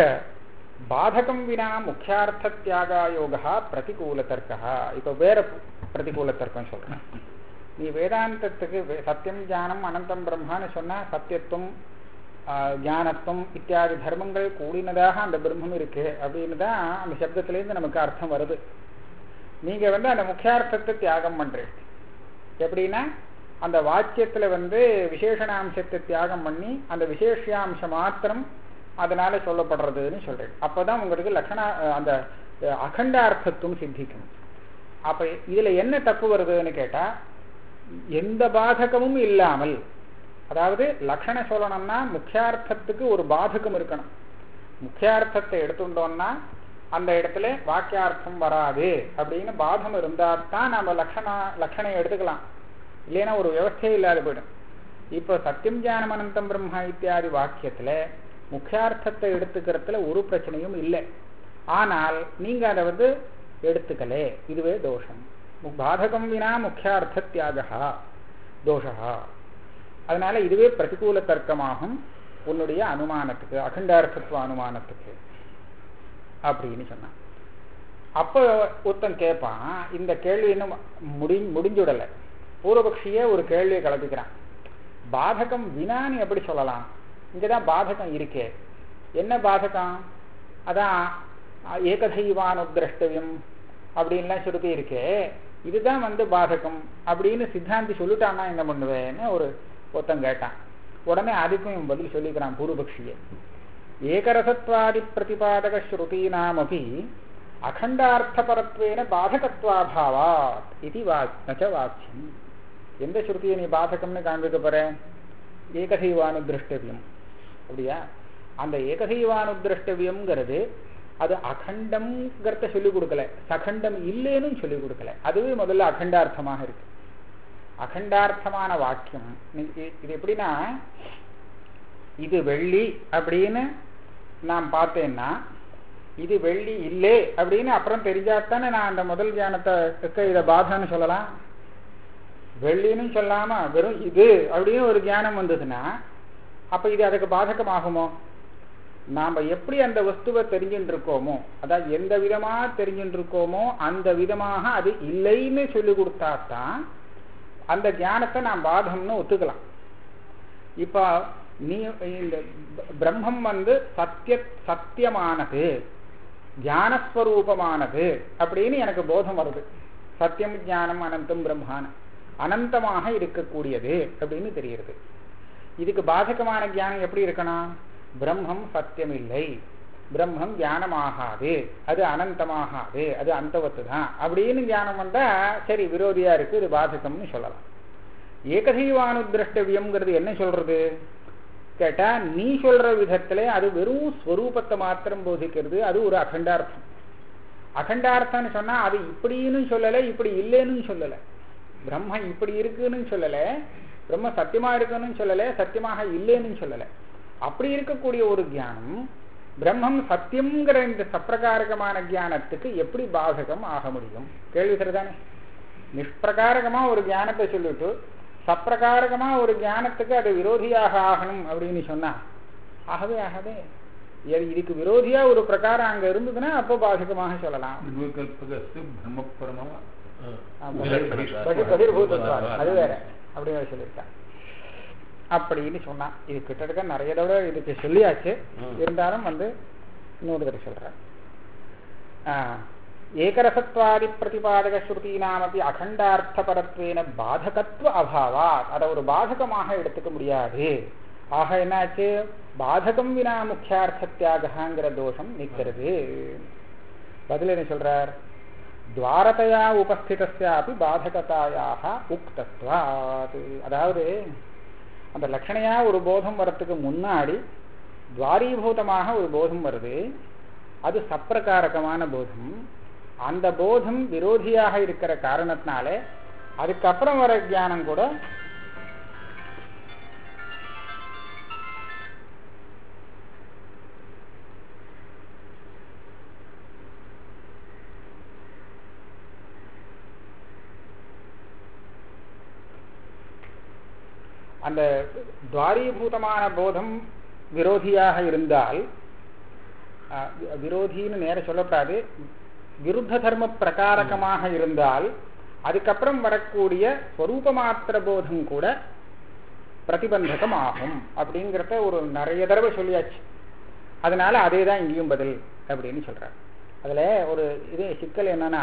பாதகம் வினா முக்கியார்த்த தியாகாயோகா பிரதிகூல தர்க்கா இப்போ வேற பிரதிகூல தர்க்கம் சொல்றேன் நீ வேதாந்தத்துக்கு வே- சத்தியம் ஞானம் அனந்தம் பிரம்மான்னு சொன்னா சத்தியத்துவம் ஆஹ், ஞானத்துவம் இத்தியாதி தர்மங்கள் கூடினதாக அந்த பிரம்மம் இருக்கு அப்படின்னு தான் அந்த சப்தத்திலேருந்து நமக்கு அர்த்தம் வருது நீங்க வந்து அந்த முக்கியார்த்தத்தை தியாகம் பண்றீங்க எப்படின்னா அந்த வாக்கியத்துல வந்து விசேஷணாம்சத்தை தியாகம் பண்ணி அந்த விசேஷாம்சம் மாத்திரம் அதனால சொல்லப்படுறதுன்னு சொல்றேன் அப்பதான் உங்களுக்கு லட்சணா அஹ் அந்த அஹ், அகண்டார்த்தத்துவம் சித்திக்கும் அப்ப இதுல என்ன தப்பு வருதுன்னு கேட்டா எந்த பாதகமும் இல்லாமல் அதாவது லட்சணம் சொல்லணும்னா முக்கியார்த்தத்துக்கு ஒரு பாதகம் இருக்கணும் முக்கியார்த்தத்தை எடுத்துட்டோம்னா அந்த இடத்துல வாக்கியார்த்தம் வராது அப்படின்னு பாதம் இருந்தா தான் நம்ம லட்சணா லட்சணம் எடுத்துக்கலாம் இல்லைன்னா ஒரு வியவஸ்தையே இல்லாத போயிடும் இப்போ சத்தியம் ஞானம் அனந்தம் பிரம்மா இத்தியாதி வாக்கியத்துல முக்கியார்த்தத்தை எடுத்துக்கிறதுல ஒரு பிரச்சனையும் இல்லை ஆனால் நீங்க அதை வந்து எடுத்துக்கலே இதுவே தோஷம் மு- பாதகம் வினா முக்கியார்த்த தியாகா தோஷா அதனால இதுவே பிரதிகூல தர்க்கமாகும் உன்னுடைய அனுமானத்துக்கு அகண்டார்த்தத்துவ அனுமானத்துக்கு அப்படின்னு சொன்னான் அப்போ ஒருத்தன் கேட்பான் இந்த கேள்வி இன்னும் முடி முடிஞ்சுடலை பூர்வபக்ஷியே ஒரு கேள்வியை கலப்பிக்கிறான் பாதகம் வினான்னு எப்படி சொல்லலாம் இங்கதான் பாதகம் இருக்கே என்ன பாதகம் அதான் அஹ், ஏகதைவானுதிரஷ்டவியம் அப்படின்லாம் சுருத்தி இருக்கே இதுதான் வந்து பாதகம் அப்படின்னு சித்தாந்தி சொல்லிட்டான்னா என்ன பண்ணுவேன்னு ஒரு ஒருத்தன் கேட்டான் உடனே அதுக்கும் இவன் பதில் சொல்லிக்கிறான் பூர்வபக்ஷியே ஏகரசத்வாதி பிரதிபாதக ஸ்ருதீனாமபி அகண்டார்த்தபரத்வேன பாதகத்வாபாவாத் இது வாக் நச்ச வாக்கியம் எந்த ஸ்ருதியை நீ பாதகம்னு காண்பிக்க போற ஏகதைவானுதிரஷ்டவியம் அப்படியா அந்த ஏகதைவானுதிரஷ்டவியம்ங்கிறது அது அகண்டம்ங்கிறத சொல்லிக் கொடுக்கல சகண்டம் இல்லைன்னு சொல்லிக் கொடுக்கல அதுவே முதல்ல அகண்டார்த்தமாக இருக்கு அகண்டார்த்தமான வாக்கியம் நீ- இ- இது எப்படின்னா இது வெள்ளி அப்படின்னு நான் பார்த்தேன்னா இது வெள்ளி இல்லை அப்படின்னு அப்புறம் தெரிஞ்சாத்தானே நான் அந்த முதல் ஞானத்தை இதை பாதன்னு சொல்லலாம் வெள்ளின்னு சொல்லாம வெறும் இது அப்படின்னு ஒரு ஞானம் வந்ததுன்னா அப்ப இது அதுக்கு பாதகமாகுமோ நாம எப்படி அந்த வஸ்துவை தெரிஞ்சுட்டு இருக்கோமோ அதாவது எந்த விதமா தெரிஞ்சுட்டு இருக்கோமோ அந்த விதமாக அது இல்லைன்னு சொல்லி கொடுத்தாதான் அந்த ஞானத்தை நான் பாதம்னு ஒத்துக்கலாம் இப்ப நீ இந்த ப- பிரம்மம் வந்து சத்திய சத்தியமானது ஞானஸ்வரூபமானது அப்படின்னு எனக்கு போதம் வருது சத்தியம் ஞானம் அனந்தம் பிரம்மான அனந்தமாக இருக்கக்கூடியது அப்படின்னு தெரியுது இதுக்கு பாதகமான ஞானம் எப்படி இருக்கணும் பிரம்மம் சத்தியம் இல்லை பிரம்மம் ஞானமாகாது அது அனந்தமாகாது அது அந்தவத்து தான் அப்படின்னு ஞானம் வந்தா சரி விரோதியா இருக்கு இது பாதகம்னு சொல்லலாம் ஏகதெய்வானுதிரஷ்டவியம்ங்கிறது என்ன சொல்றது கேட்டா நீ சொல்ற விதத்திலே அது வெறும் ஸ்வரூபத்தை மாத்திரம் போதிக்கிறது அது ஒரு அகண்டார்த்தம் அகண்டார்த்தம்னு சொன்னா அது இப்படின்னு சொல்லல இப்படி இல்லைன்னு சொல்லல பிரம்ம இப்படி இருக்குன்னு சொல்லல பிரம்ம சத்தியமா இருக்குன்னு சொல்லல சத்தியமாக இல்லைன்னு சொல்லல அப்படி இருக்கக்கூடிய ஒரு ஞானம் பிரம்மம் சத்தியம்ங்கிற இந்த சப்பிரகாரகமான ஞானத்துக்கு எப்படி பாதகம் ஆக முடியும் கேள்வி சரிதானே நிஷ்பிரகாரகமா ஒரு ஞானத்தை சொல்லிட்டு சப்பிரகாரகமா ஒரு ஞானத்துக்கு அது விரோதியாக ஆகணும் அப்படின்னு சொன்னா ஆகவே ஆகவே எ- இதுக்கு விரோதியா ஒரு பிரகாரம் அங்க இருந்ததுன்னா அப்போ பாதகமாக சொல்லலாம் निर्विकल्पकस्य ब्रह्मपरमा ஆமா. விலட்சணம். பகி- பகிர்பூதத்வாரம். அது வேற அப்படின்னு சொல்லியிருக்கான் அப்படின்னு சொன்னான் இது கிட்டத்தட்ட நிறைய தடவை இதுக்கு சொல்லியாச்சு ம். இருந்தாலும் வந்து இன்னொரு தடவை சொல்றேன் ஆ, ஏகரசத்வாதி பிரதிபாதக ஸ்ருதினாமப்பி அகண்டார்த்தபரத்வேன பாதகத்துவ அபாவாத் அதை ஒரு பாதகமாக எடுத்துக்க முடியாது ஆக என்னாச்சு பாதகம் வினா முக்கியார்த்த தியாகங்கிற தோஷம் நிற்கிறது பதில் என்ன சொல்றார் துவாரதையா உபஸ்திதஸ்யாபி பாதகதாயாக உக்தத்வாத் அதாவது அந்த லட்சணையா ஒரு போதம் வரத்துக்கு முன்னாடி துவாரீபூதமாக ஒரு போதம் வருது அது சப்பிரகாரகமான போதம் அந்த போதம் விரோதியாக இருக்கிற காரணத்தினாலே அதுக்கப்புறம் வர ஞானம் கூட அந்த துவாரீபூதமான போதம் விரோதியாக இருந்தால் அஹ், வி- விரோதின்னு நேர சொல்லக்கூடாது விருத்த தர்ம பிரகாரகமாக இருந்தால் அதுக்கப்புறம் வரக்கூடிய ஸ்வரூப மாத்திர போதம் கூட பிரதிபந்தகம் ஆகும் அப்படிங்கிறத ஒரு நிறைய தடவை சொல்லியாச்சு அதனால அதே தான் இங்கேயும் பதில் அப்படின்னு சொல்றார் அதுல ஒரு இது சிக்கல் என்னன்னா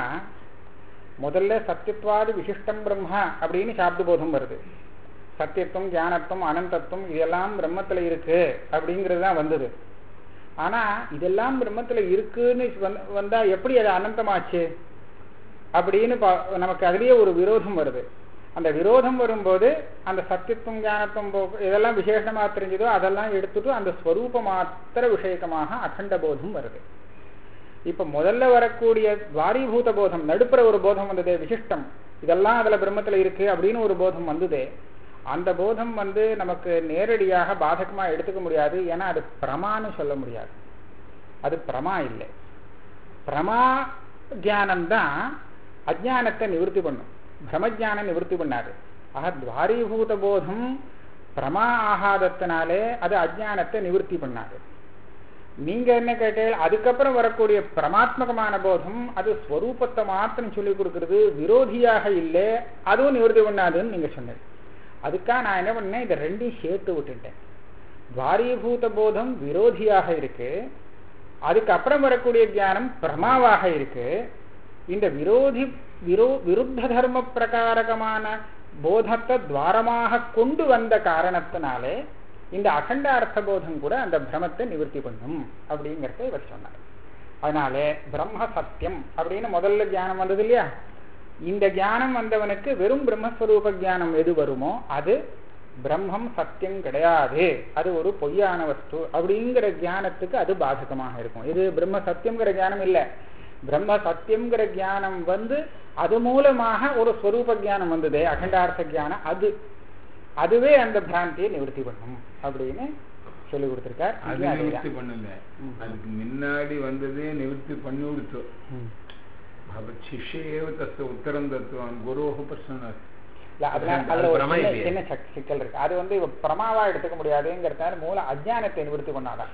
முதல்ல சத்தியத்வாதி விசிஷ்டம் பிரம்மா அப்படின்னு சாப்து போதம் வருது சத்தியத்துவம் ஞானத்துவம் அனந்தத்துவம் இதெல்லாம் பிரம்மத்துல இருக்கு அப்படிங்கிறது தான் வந்தது ஆனா இதெல்லாம் பிரம்மத்துல இருக்குன்னு வந்த- வந்தா எப்படி அது அனந்தமாச்சு அப்படின்னு பா- நமக்கு அதுலயே ஒரு விரோதம் வருது அந்த விரோதம் வரும்போது அந்த சத்தியத்துவம் ஞானத்துவம் போ- இதெல்லாம் விசேஷமா தெரிஞ்சதோ அதெல்லாம் எடுத்துட்டு அந்த ஸ்வரூப மாத்திர விஷயக்கமாக அகண்ட போதம் வருது இப்ப முதல்ல வரக்கூடிய துவாரீபூத போதம் நடுப்புற ஒரு போதம் வந்தது விசிஷ்டம் இதெல்லாம் அதுல பிரம்மத்துல இருக்கு அப்படின்னு ஒரு போதம் வந்தது அந்த போதம் வந்து நமக்கு நேரடியாக பாதகமா எடுத்துக்க முடியாது ஏன்னா அது பிரமான்னு சொல்ல முடியாது அது பிரமா இல்லை பிரமா ஜானம்தான் அஜானத்தை நிவர்த்தி பண்ணும் பிரமஜானம் நிவர்த்தி பண்ணாது ஆக துவாரீபூத போதம் பிரமா ஆகாதத்தினாலே அது அஜானத்தை நிவர்த்தி பண்ணாது நீங்க என்ன கேட்டீங்க அதுக்கப்புறம் வரக்கூடிய பிரமாத்மகமான போதம் அது ஸ்வரூபத்தை மாத்திரம் சொல்லிக் கொடுக்கிறது விரோதியாக இல்லை அதுவும் நிவர்த்தி பண்ணாதுன்னு நீங்க சொன்னீங்க அதுக்காக நான் என்ன பண்ணேன் இதை ரெண்டையும் சேர்த்து விட்டுட்டேன் துவாரீபூத போதம் விரோதியாக இருக்கு அதுக்கப்புறம் வரக்கூடிய ஞானம் பிரமாவாக இருக்கு இந்த விரோதி விரோ விருத்த தர்ம பிரகாரகமான போதத்தை துவாரமாக கொண்டு வந்த காரணத்தினாலே இந்த அகண்ட அர்த்த போதம் கூட அந்த பிரமத்தை நிவர்த்தி பண்ணும் அப்படிங்கிறத இவர் சொன்னார் அதனாலே பிரம்ம சத்தியம் அப்படின்னு முதல்ல ஞானம் வந்தது இல்லையா இந்த ஞானம் வந்தவனுக்கு வெறும் பிரம்மஸ்வரூப ஞானம் எது வருமோ அது பிரம்மம் சத்தியம் கிடையாது அது ஒரு பொய்யான வஸ்து அப்படிங்கிற ஞானத்துக்கு அது பாதகமாக இருக்கும் இது பிரம்ம சத்தியம்ங்கிற ஞானம் இல்லை பிரம்ம சத்தியம்ங்கிற ஞானம் வந்து அது மூலமாக ஒரு ஸ்வரூப ஞானம் வந்தது அகண்டார்த்த ஞானம் அது அதுவே அந்த பிராந்தியை நிவர்த்தி பண்ணும் அப்படின்னு சொல்லி கொடுத்திருக்கார் அது இங்கேயும் அதேதான். நிவர்த்தி பண்ணல ம். அதுக்கு முன்னாடி வந்ததே நிவர்த்தி பண்ணி கொடுத்து ம். சிஷ்யேவ தஸ்ய உத்தரம் தத்துவான் குரோஹ பிரச்சனை இல்ல, அதனால அது அதுல ஒரு பிரமா சின்ன- இல்லையே. சின்ன சக்- சிக்கல் இருக்கு அது வந்து இவ பிரமாவா எடுத்துக்க முடியாதுங்கிறதுனால மூல அஜ்ஞானத்தை நிவர்த்தி பண்ணாதான்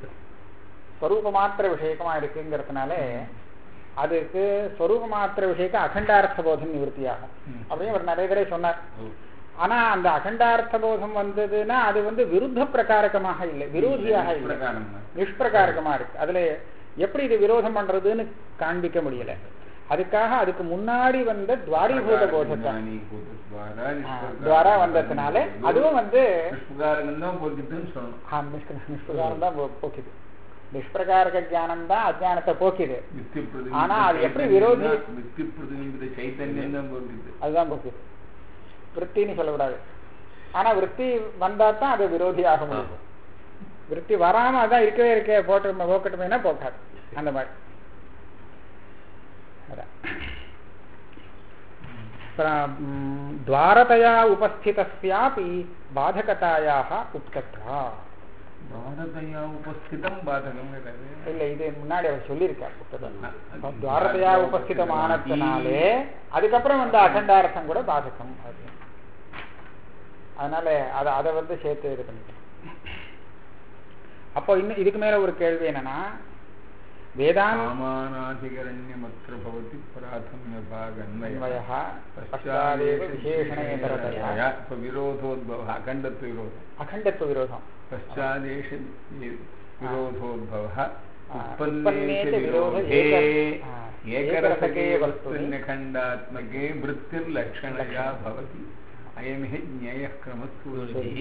ஸ்வரூப மாத்திர விஷயக்கமா இருக்குங்கிறதுனால அதுக்கு ஸ்வரூப மாத்திர விஷயக்க அகண்டார்த்த போதம் நிவர்த்தி ஆகும் ம். அப்படின்னு அவர் நிறைய தடவை சொன்னார் ஆனா அந்த அகண்டார்த்த போதம் வந்ததுன்னா அது வந்து விருத்த பிரகாரகமாக இல்லை விரோதியாக இல்லை நிஷ்பிரகாரமா. நிஷ்பிரகாரகமா இருக்கு அதுல எப்படி இது விரோதம் பண்றதுன்னு காண்பிக்க முடியல அதுக்காக அதுக்கு முன்னாடி வந்த துவாரிபூத போதத்தை ஞானி பூதத்வாரா ஆ, நிஷ்பிரகாரம். துவாரா வந்ததுனால அதுவும் வந்து நிஷ்பிரகாரம் தான் போக்கிட்டுன்னு சொல்லணும் ஆ, நிஷ்க- நிஷ்பிரகாரம் தான் போ- போக்குது நிஷ்பிரகாரக ஞானம் தான் அஜானத்தை போக்குது யுக்தி ஆனா அது எப்படி பிரதிபிம்ப விரோதி? சைத்தன்யம் யுக்தி பிரதிபிம்ப சைத்தன்யம் தான் போக்குது அதுதான் போக்குது விற்த்தின்னு சொல்லக்கூடாது ஆனா விற்பி வந்தா தான் அது விரோதி ஆக முடியும் விற்பி வராம அதான் இருக்கவே இருக்கே போட்டு போக்கட்டுமேனா போக்காது அந்த மாதிரி அதான். அப்புறம், ம், துவாரதயா உபஸ்திதஸ்யாபி பாதகதாயாக உட்கத்வா பாரதையா உபஸ்திதம் பாதகம் இல்ல இது முன்னாடி அவர் சொல்லியிருக்கார் புத்தகத்துல. ஆ, துவாரதையா உபஸ்திதமானதுனாலே அதுக்கப்புறம் வந்த அகண்டார்த்தம் கூட பாதகம் அது. அதனால அதை அதை வந்து சேர்த்து இது பண்ணிக்கலாம் அப்போ இன்னும் இதுக்கு மேல ஒரு கேள்வி என்னன்னா வேதாந்த சாமானாதிகரண்யமத்திர பவதி பிராதமிய பாகன்வய अन्वयः पश्चादेव विशेषणेतरतया இப்ப விரோதோத்பவ அகண்டத்து விரோதம் அகண்டத்துவ விரோதம் பశ్చాదేశ விரோதோద్భవ ஆ, உற்பன்னே உற்பன்னே ச ச விரோத விரோதே ஏக- ஆ. ஏகரசகே வஸ்துனி வஸ்துன்யகண்டாத்மகே விற்த்திர்லக்ஷணயா பவதி அயமிஹி ஞேய கிரமஸ்தூரிபிஹி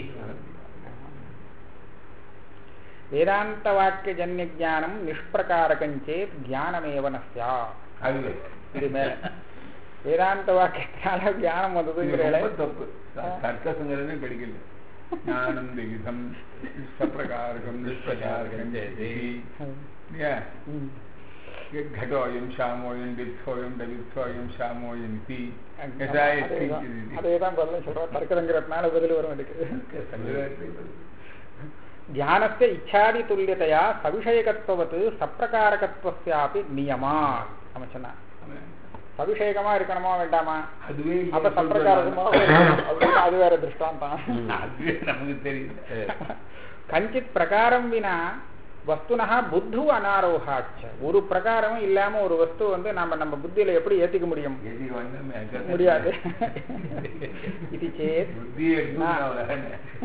வேதாந்த வாக்கிய ஜன்ய ஜானம் நிஷ்பிரகாரகஞ்சேத் ஞானமேவ ந ஸ்யாத் அதுவே இது மேல வேதாந்த வாக்கியத்தினால ஞானம் இது வந்ததுங்கிற ரொம்ப தப்பு தர்க்கசங்கரமே படிக்கல ஞானம் விகிதம் நிஷ்பிரகாரகம் நிஷ்பிரகாரகம் ஜெயதி இல்லையா ம். घटोऽयं श्यामोऽयं दित्थोऽयं डवित्थोऽयं श्यामोऽयम् इति यथा அதேதான் यत्किञ्चिदिति அதேதான் பதிலும் சொல்றோம் தர்க்கதங்கிறதுனால பதில் வரும் அதுக்கு சங்கராச்சாரிய தியானஸ்ய இச்சாதி துல்லியதையா சவிஷயகத்துவத்து சப்பிரகாரகத்துவஸ்யாபி நியமா நம்ம சொன்னா சவிஷேகமா இருக்கணுமா வேண்டாமா அதுவே இல்லையே அப்ப சம்பிரகாரகமா அப்படின்னு அது வேற திருஷ்டாந்தம் அதுவே நமக்கு தெரியல கஞ்சித் பிரகாரம் வினா வஸ்துனஹா புத்து அனாரோகாச்ச ஒரு பிரகாரமும் இல்லாம ஒரு வஸ்து வந்து நாம நம்ம புத்தியில எப்படி ஏத்திக்க முடியும் எதிரி வந்து முடியாது இது சேத் புத்தி எடுத்து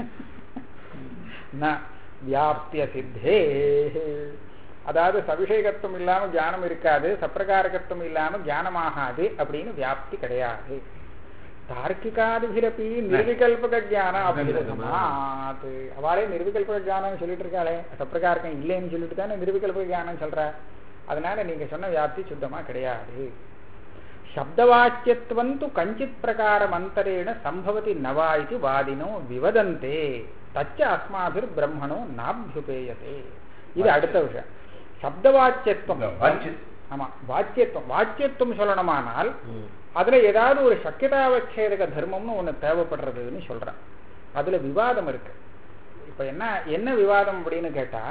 ந வியாப்திய சித்தே அதாவது சவிஷேகத்துவம் இல்லாம ஞானம் இருக்காது சப்பிரகாரகத்துவம் இல்லாம ஞானமாகாது அப்படின்னு வியாப்தி கிடையாது தார்க்கிகாதிபிரப்பி நிர்விகல்பக ஞானம் அபிரதமாத் அவளே நிர்விகல்பக ஞானம் சொல்லிட்டு இருக்காளே சப்பிரகாரகம் இல்லைன்னு சொல்லிட்டு தானே நிர்விகல்பக ஞானம் சொல்ற அதனால நீங்க சொன்ன வியாப்தி சுத்தமா கிடையாது சப்தவாச்சியத்துவம் து கஞ்சித் பிரகாரம் அந்தரேண சம்பவதி நவா இது வாதினோ விவதந்தே தச்ச அஸ்மாபிர் பிரம்மணோ நாபியுபேயதே இது அடுத்த விஷயம் சப்தவாச்சியத்துவம் வாச்சியம். ஆமா வாச்சியத்துவம் வாச்சியத்துவம் சொல்லணுமானால் ம். அதுல ஏதாவது ஒரு சக்கியதாவச்சேதக தர்மம்னு ஒண்ணு தேவைப்படுறதுன்னு சொல்றேன் அதுல விவாதம் இருக்கு இப்ப என்ன என்ன விவாதம் அப்படின்னு கேட்டா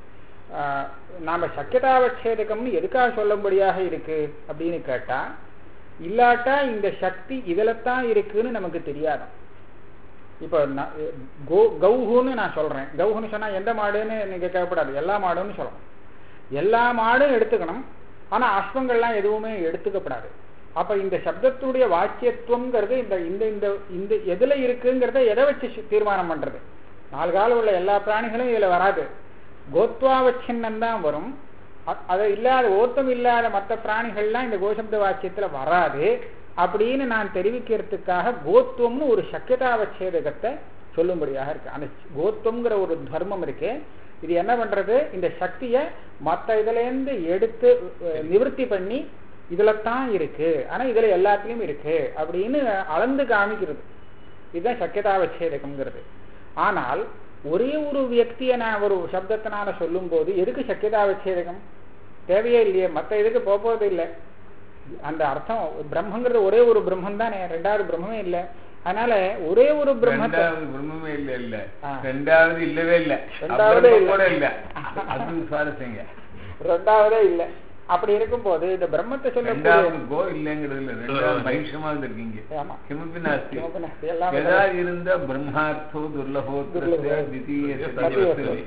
ஆஹ், நாம சக்கியதாவச்சேதகம்னு எதுக்காக சொல்லும்படியாக இருக்கு அப்படின்னு கேட்டா இல்லாட்டா இந்த சக்தி இதுலத்தான் இருக்குன்னு நமக்கு தெரியாதாம் இப்போ நான் கோ கௌஹுன்னு நான் சொல்றேன் கௌஹுன்னு சொன்னா எந்த மாடுன்னு நீங்க கேட்கப்படாது எல்லா மாடுன்னு சொல்லணும் எல்லா மாடும் எடுத்துக்கணும் ஆனா அஸ்வங்கள்லாம் எதுவுமே எடுத்துக்கப்படாது அப்ப இந்த சப்தத்துடைய வாக்கியத்துவங்கிறது இந்த இந்த இந்த இந்த எதுல இருக்குங்கிறத எதை வச்சு சி- தீர்மானம் பண்றது நாலு காலம் உள்ள எல்லா பிராணிகளும் இதுல வராது கோத்வாவச்சின்னம் தான் வரும் அ- அது இல்லாத ஓத்தம் இல்லாத மற்ற பிராணிகள்லாம் இந்த கோசப்த வாக்கியத்துல வராது அப்படின்னு நான் தெரிவிக்கிறதுக்காக கோத்துவம்னு ஒரு சக்கியதாவச்சேதகத்தை சொல்லும்படியாக இருக்கு அந்த கோத்துவங்கிற ஒரு தர்மம் இருக்கு இது என்ன பண்றது இந்த சக்தியை மற்ற இதுல இருந்து எடுத்து அஹ், நிவர்த்தி பண்ணி இதுல தான் இருக்கு ஆனா இதுல எல்லாத்துலயும் இருக்கு அப்படின்னு அளந்து காமிக்கிறது இதுதான் சக்கியதாவச்சேதகம்ங்கிறது ஆனால் ஒரே ஒரு வியக்தியை நான் ஒரு சப்தத்தினால சொல்லும் போது எதுக்கு சக்கியதாவச்சேதகம் தேவையே இல்லையே மற்ற இதுக்கு போக போறது இல்லை அந்த அர்த்தம் பிரம்மங்கிறது ஒரே ஒரு பிரம்மம் தானே ரெண்டாவது பிரம்மமே இல்லை அதனால ஒரே ஒரு பிரம்மத்தை ரெண்டாவது பிரம்மமே இல்ல இல்ல ஆ. ரெண்டாவது இல்லவே இல்ல ரெண்டாவதே அப்புறம் இல்ல. கூட இல்ல அது சுவாரஸ்யங்க ரெண்டாவதே இல்லை அப்படி இருக்கும்போது இந்த பிரம்மத்தை சொல்லக்கூடிய ரெண்டாவது கோ இல்லைங்கிறது இல்ல ரெண்டாவது மகிஷமா இருக்கீங்க ஆமா கிமப்பி நாஸ்தி கிமப்பி நாஸ்தி, எல்லாமே எதா இருந்த பிரம்மார்த்தோ துர்லபோ துர்லபோ. தித்தீய மத்திய வஸ்து.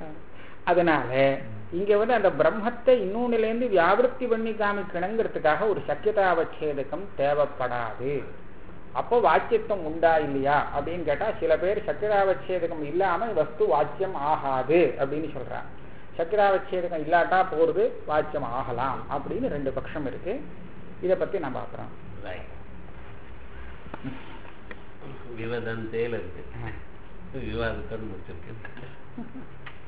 அதனால இங்க வந்து அந்த பிரம்மத்தை இன்னொன்னுலேருந்து வியாபிருத்தி பண்ணி காமிக்கணுங்கிறதுக்காக ஒரு சக்கியதாவச்சேதகம் தேவைப்படாது அப்போ வாக்கியத்துவம் உண்டா இல்லையா அப்படின்னு கேட்டா சில பேர் சக்கியதாவச்சேதகம் இல்லாம வஸ்து வாக்கியம் ஆகாது அப்படின்னு சொல்றாங்க சக்கியதாவச்சேதகம் இல்லாட்டா போறது வாக்கியம் ஆகலாம் அப்படின்னு ரெண்டு பட்சம் இருக்கு இதை பத்தி நான் பார்க்குறோம் Right. விவதந்தேல இருக்கு விவாதத்தோடு முடிச்சிருக்கு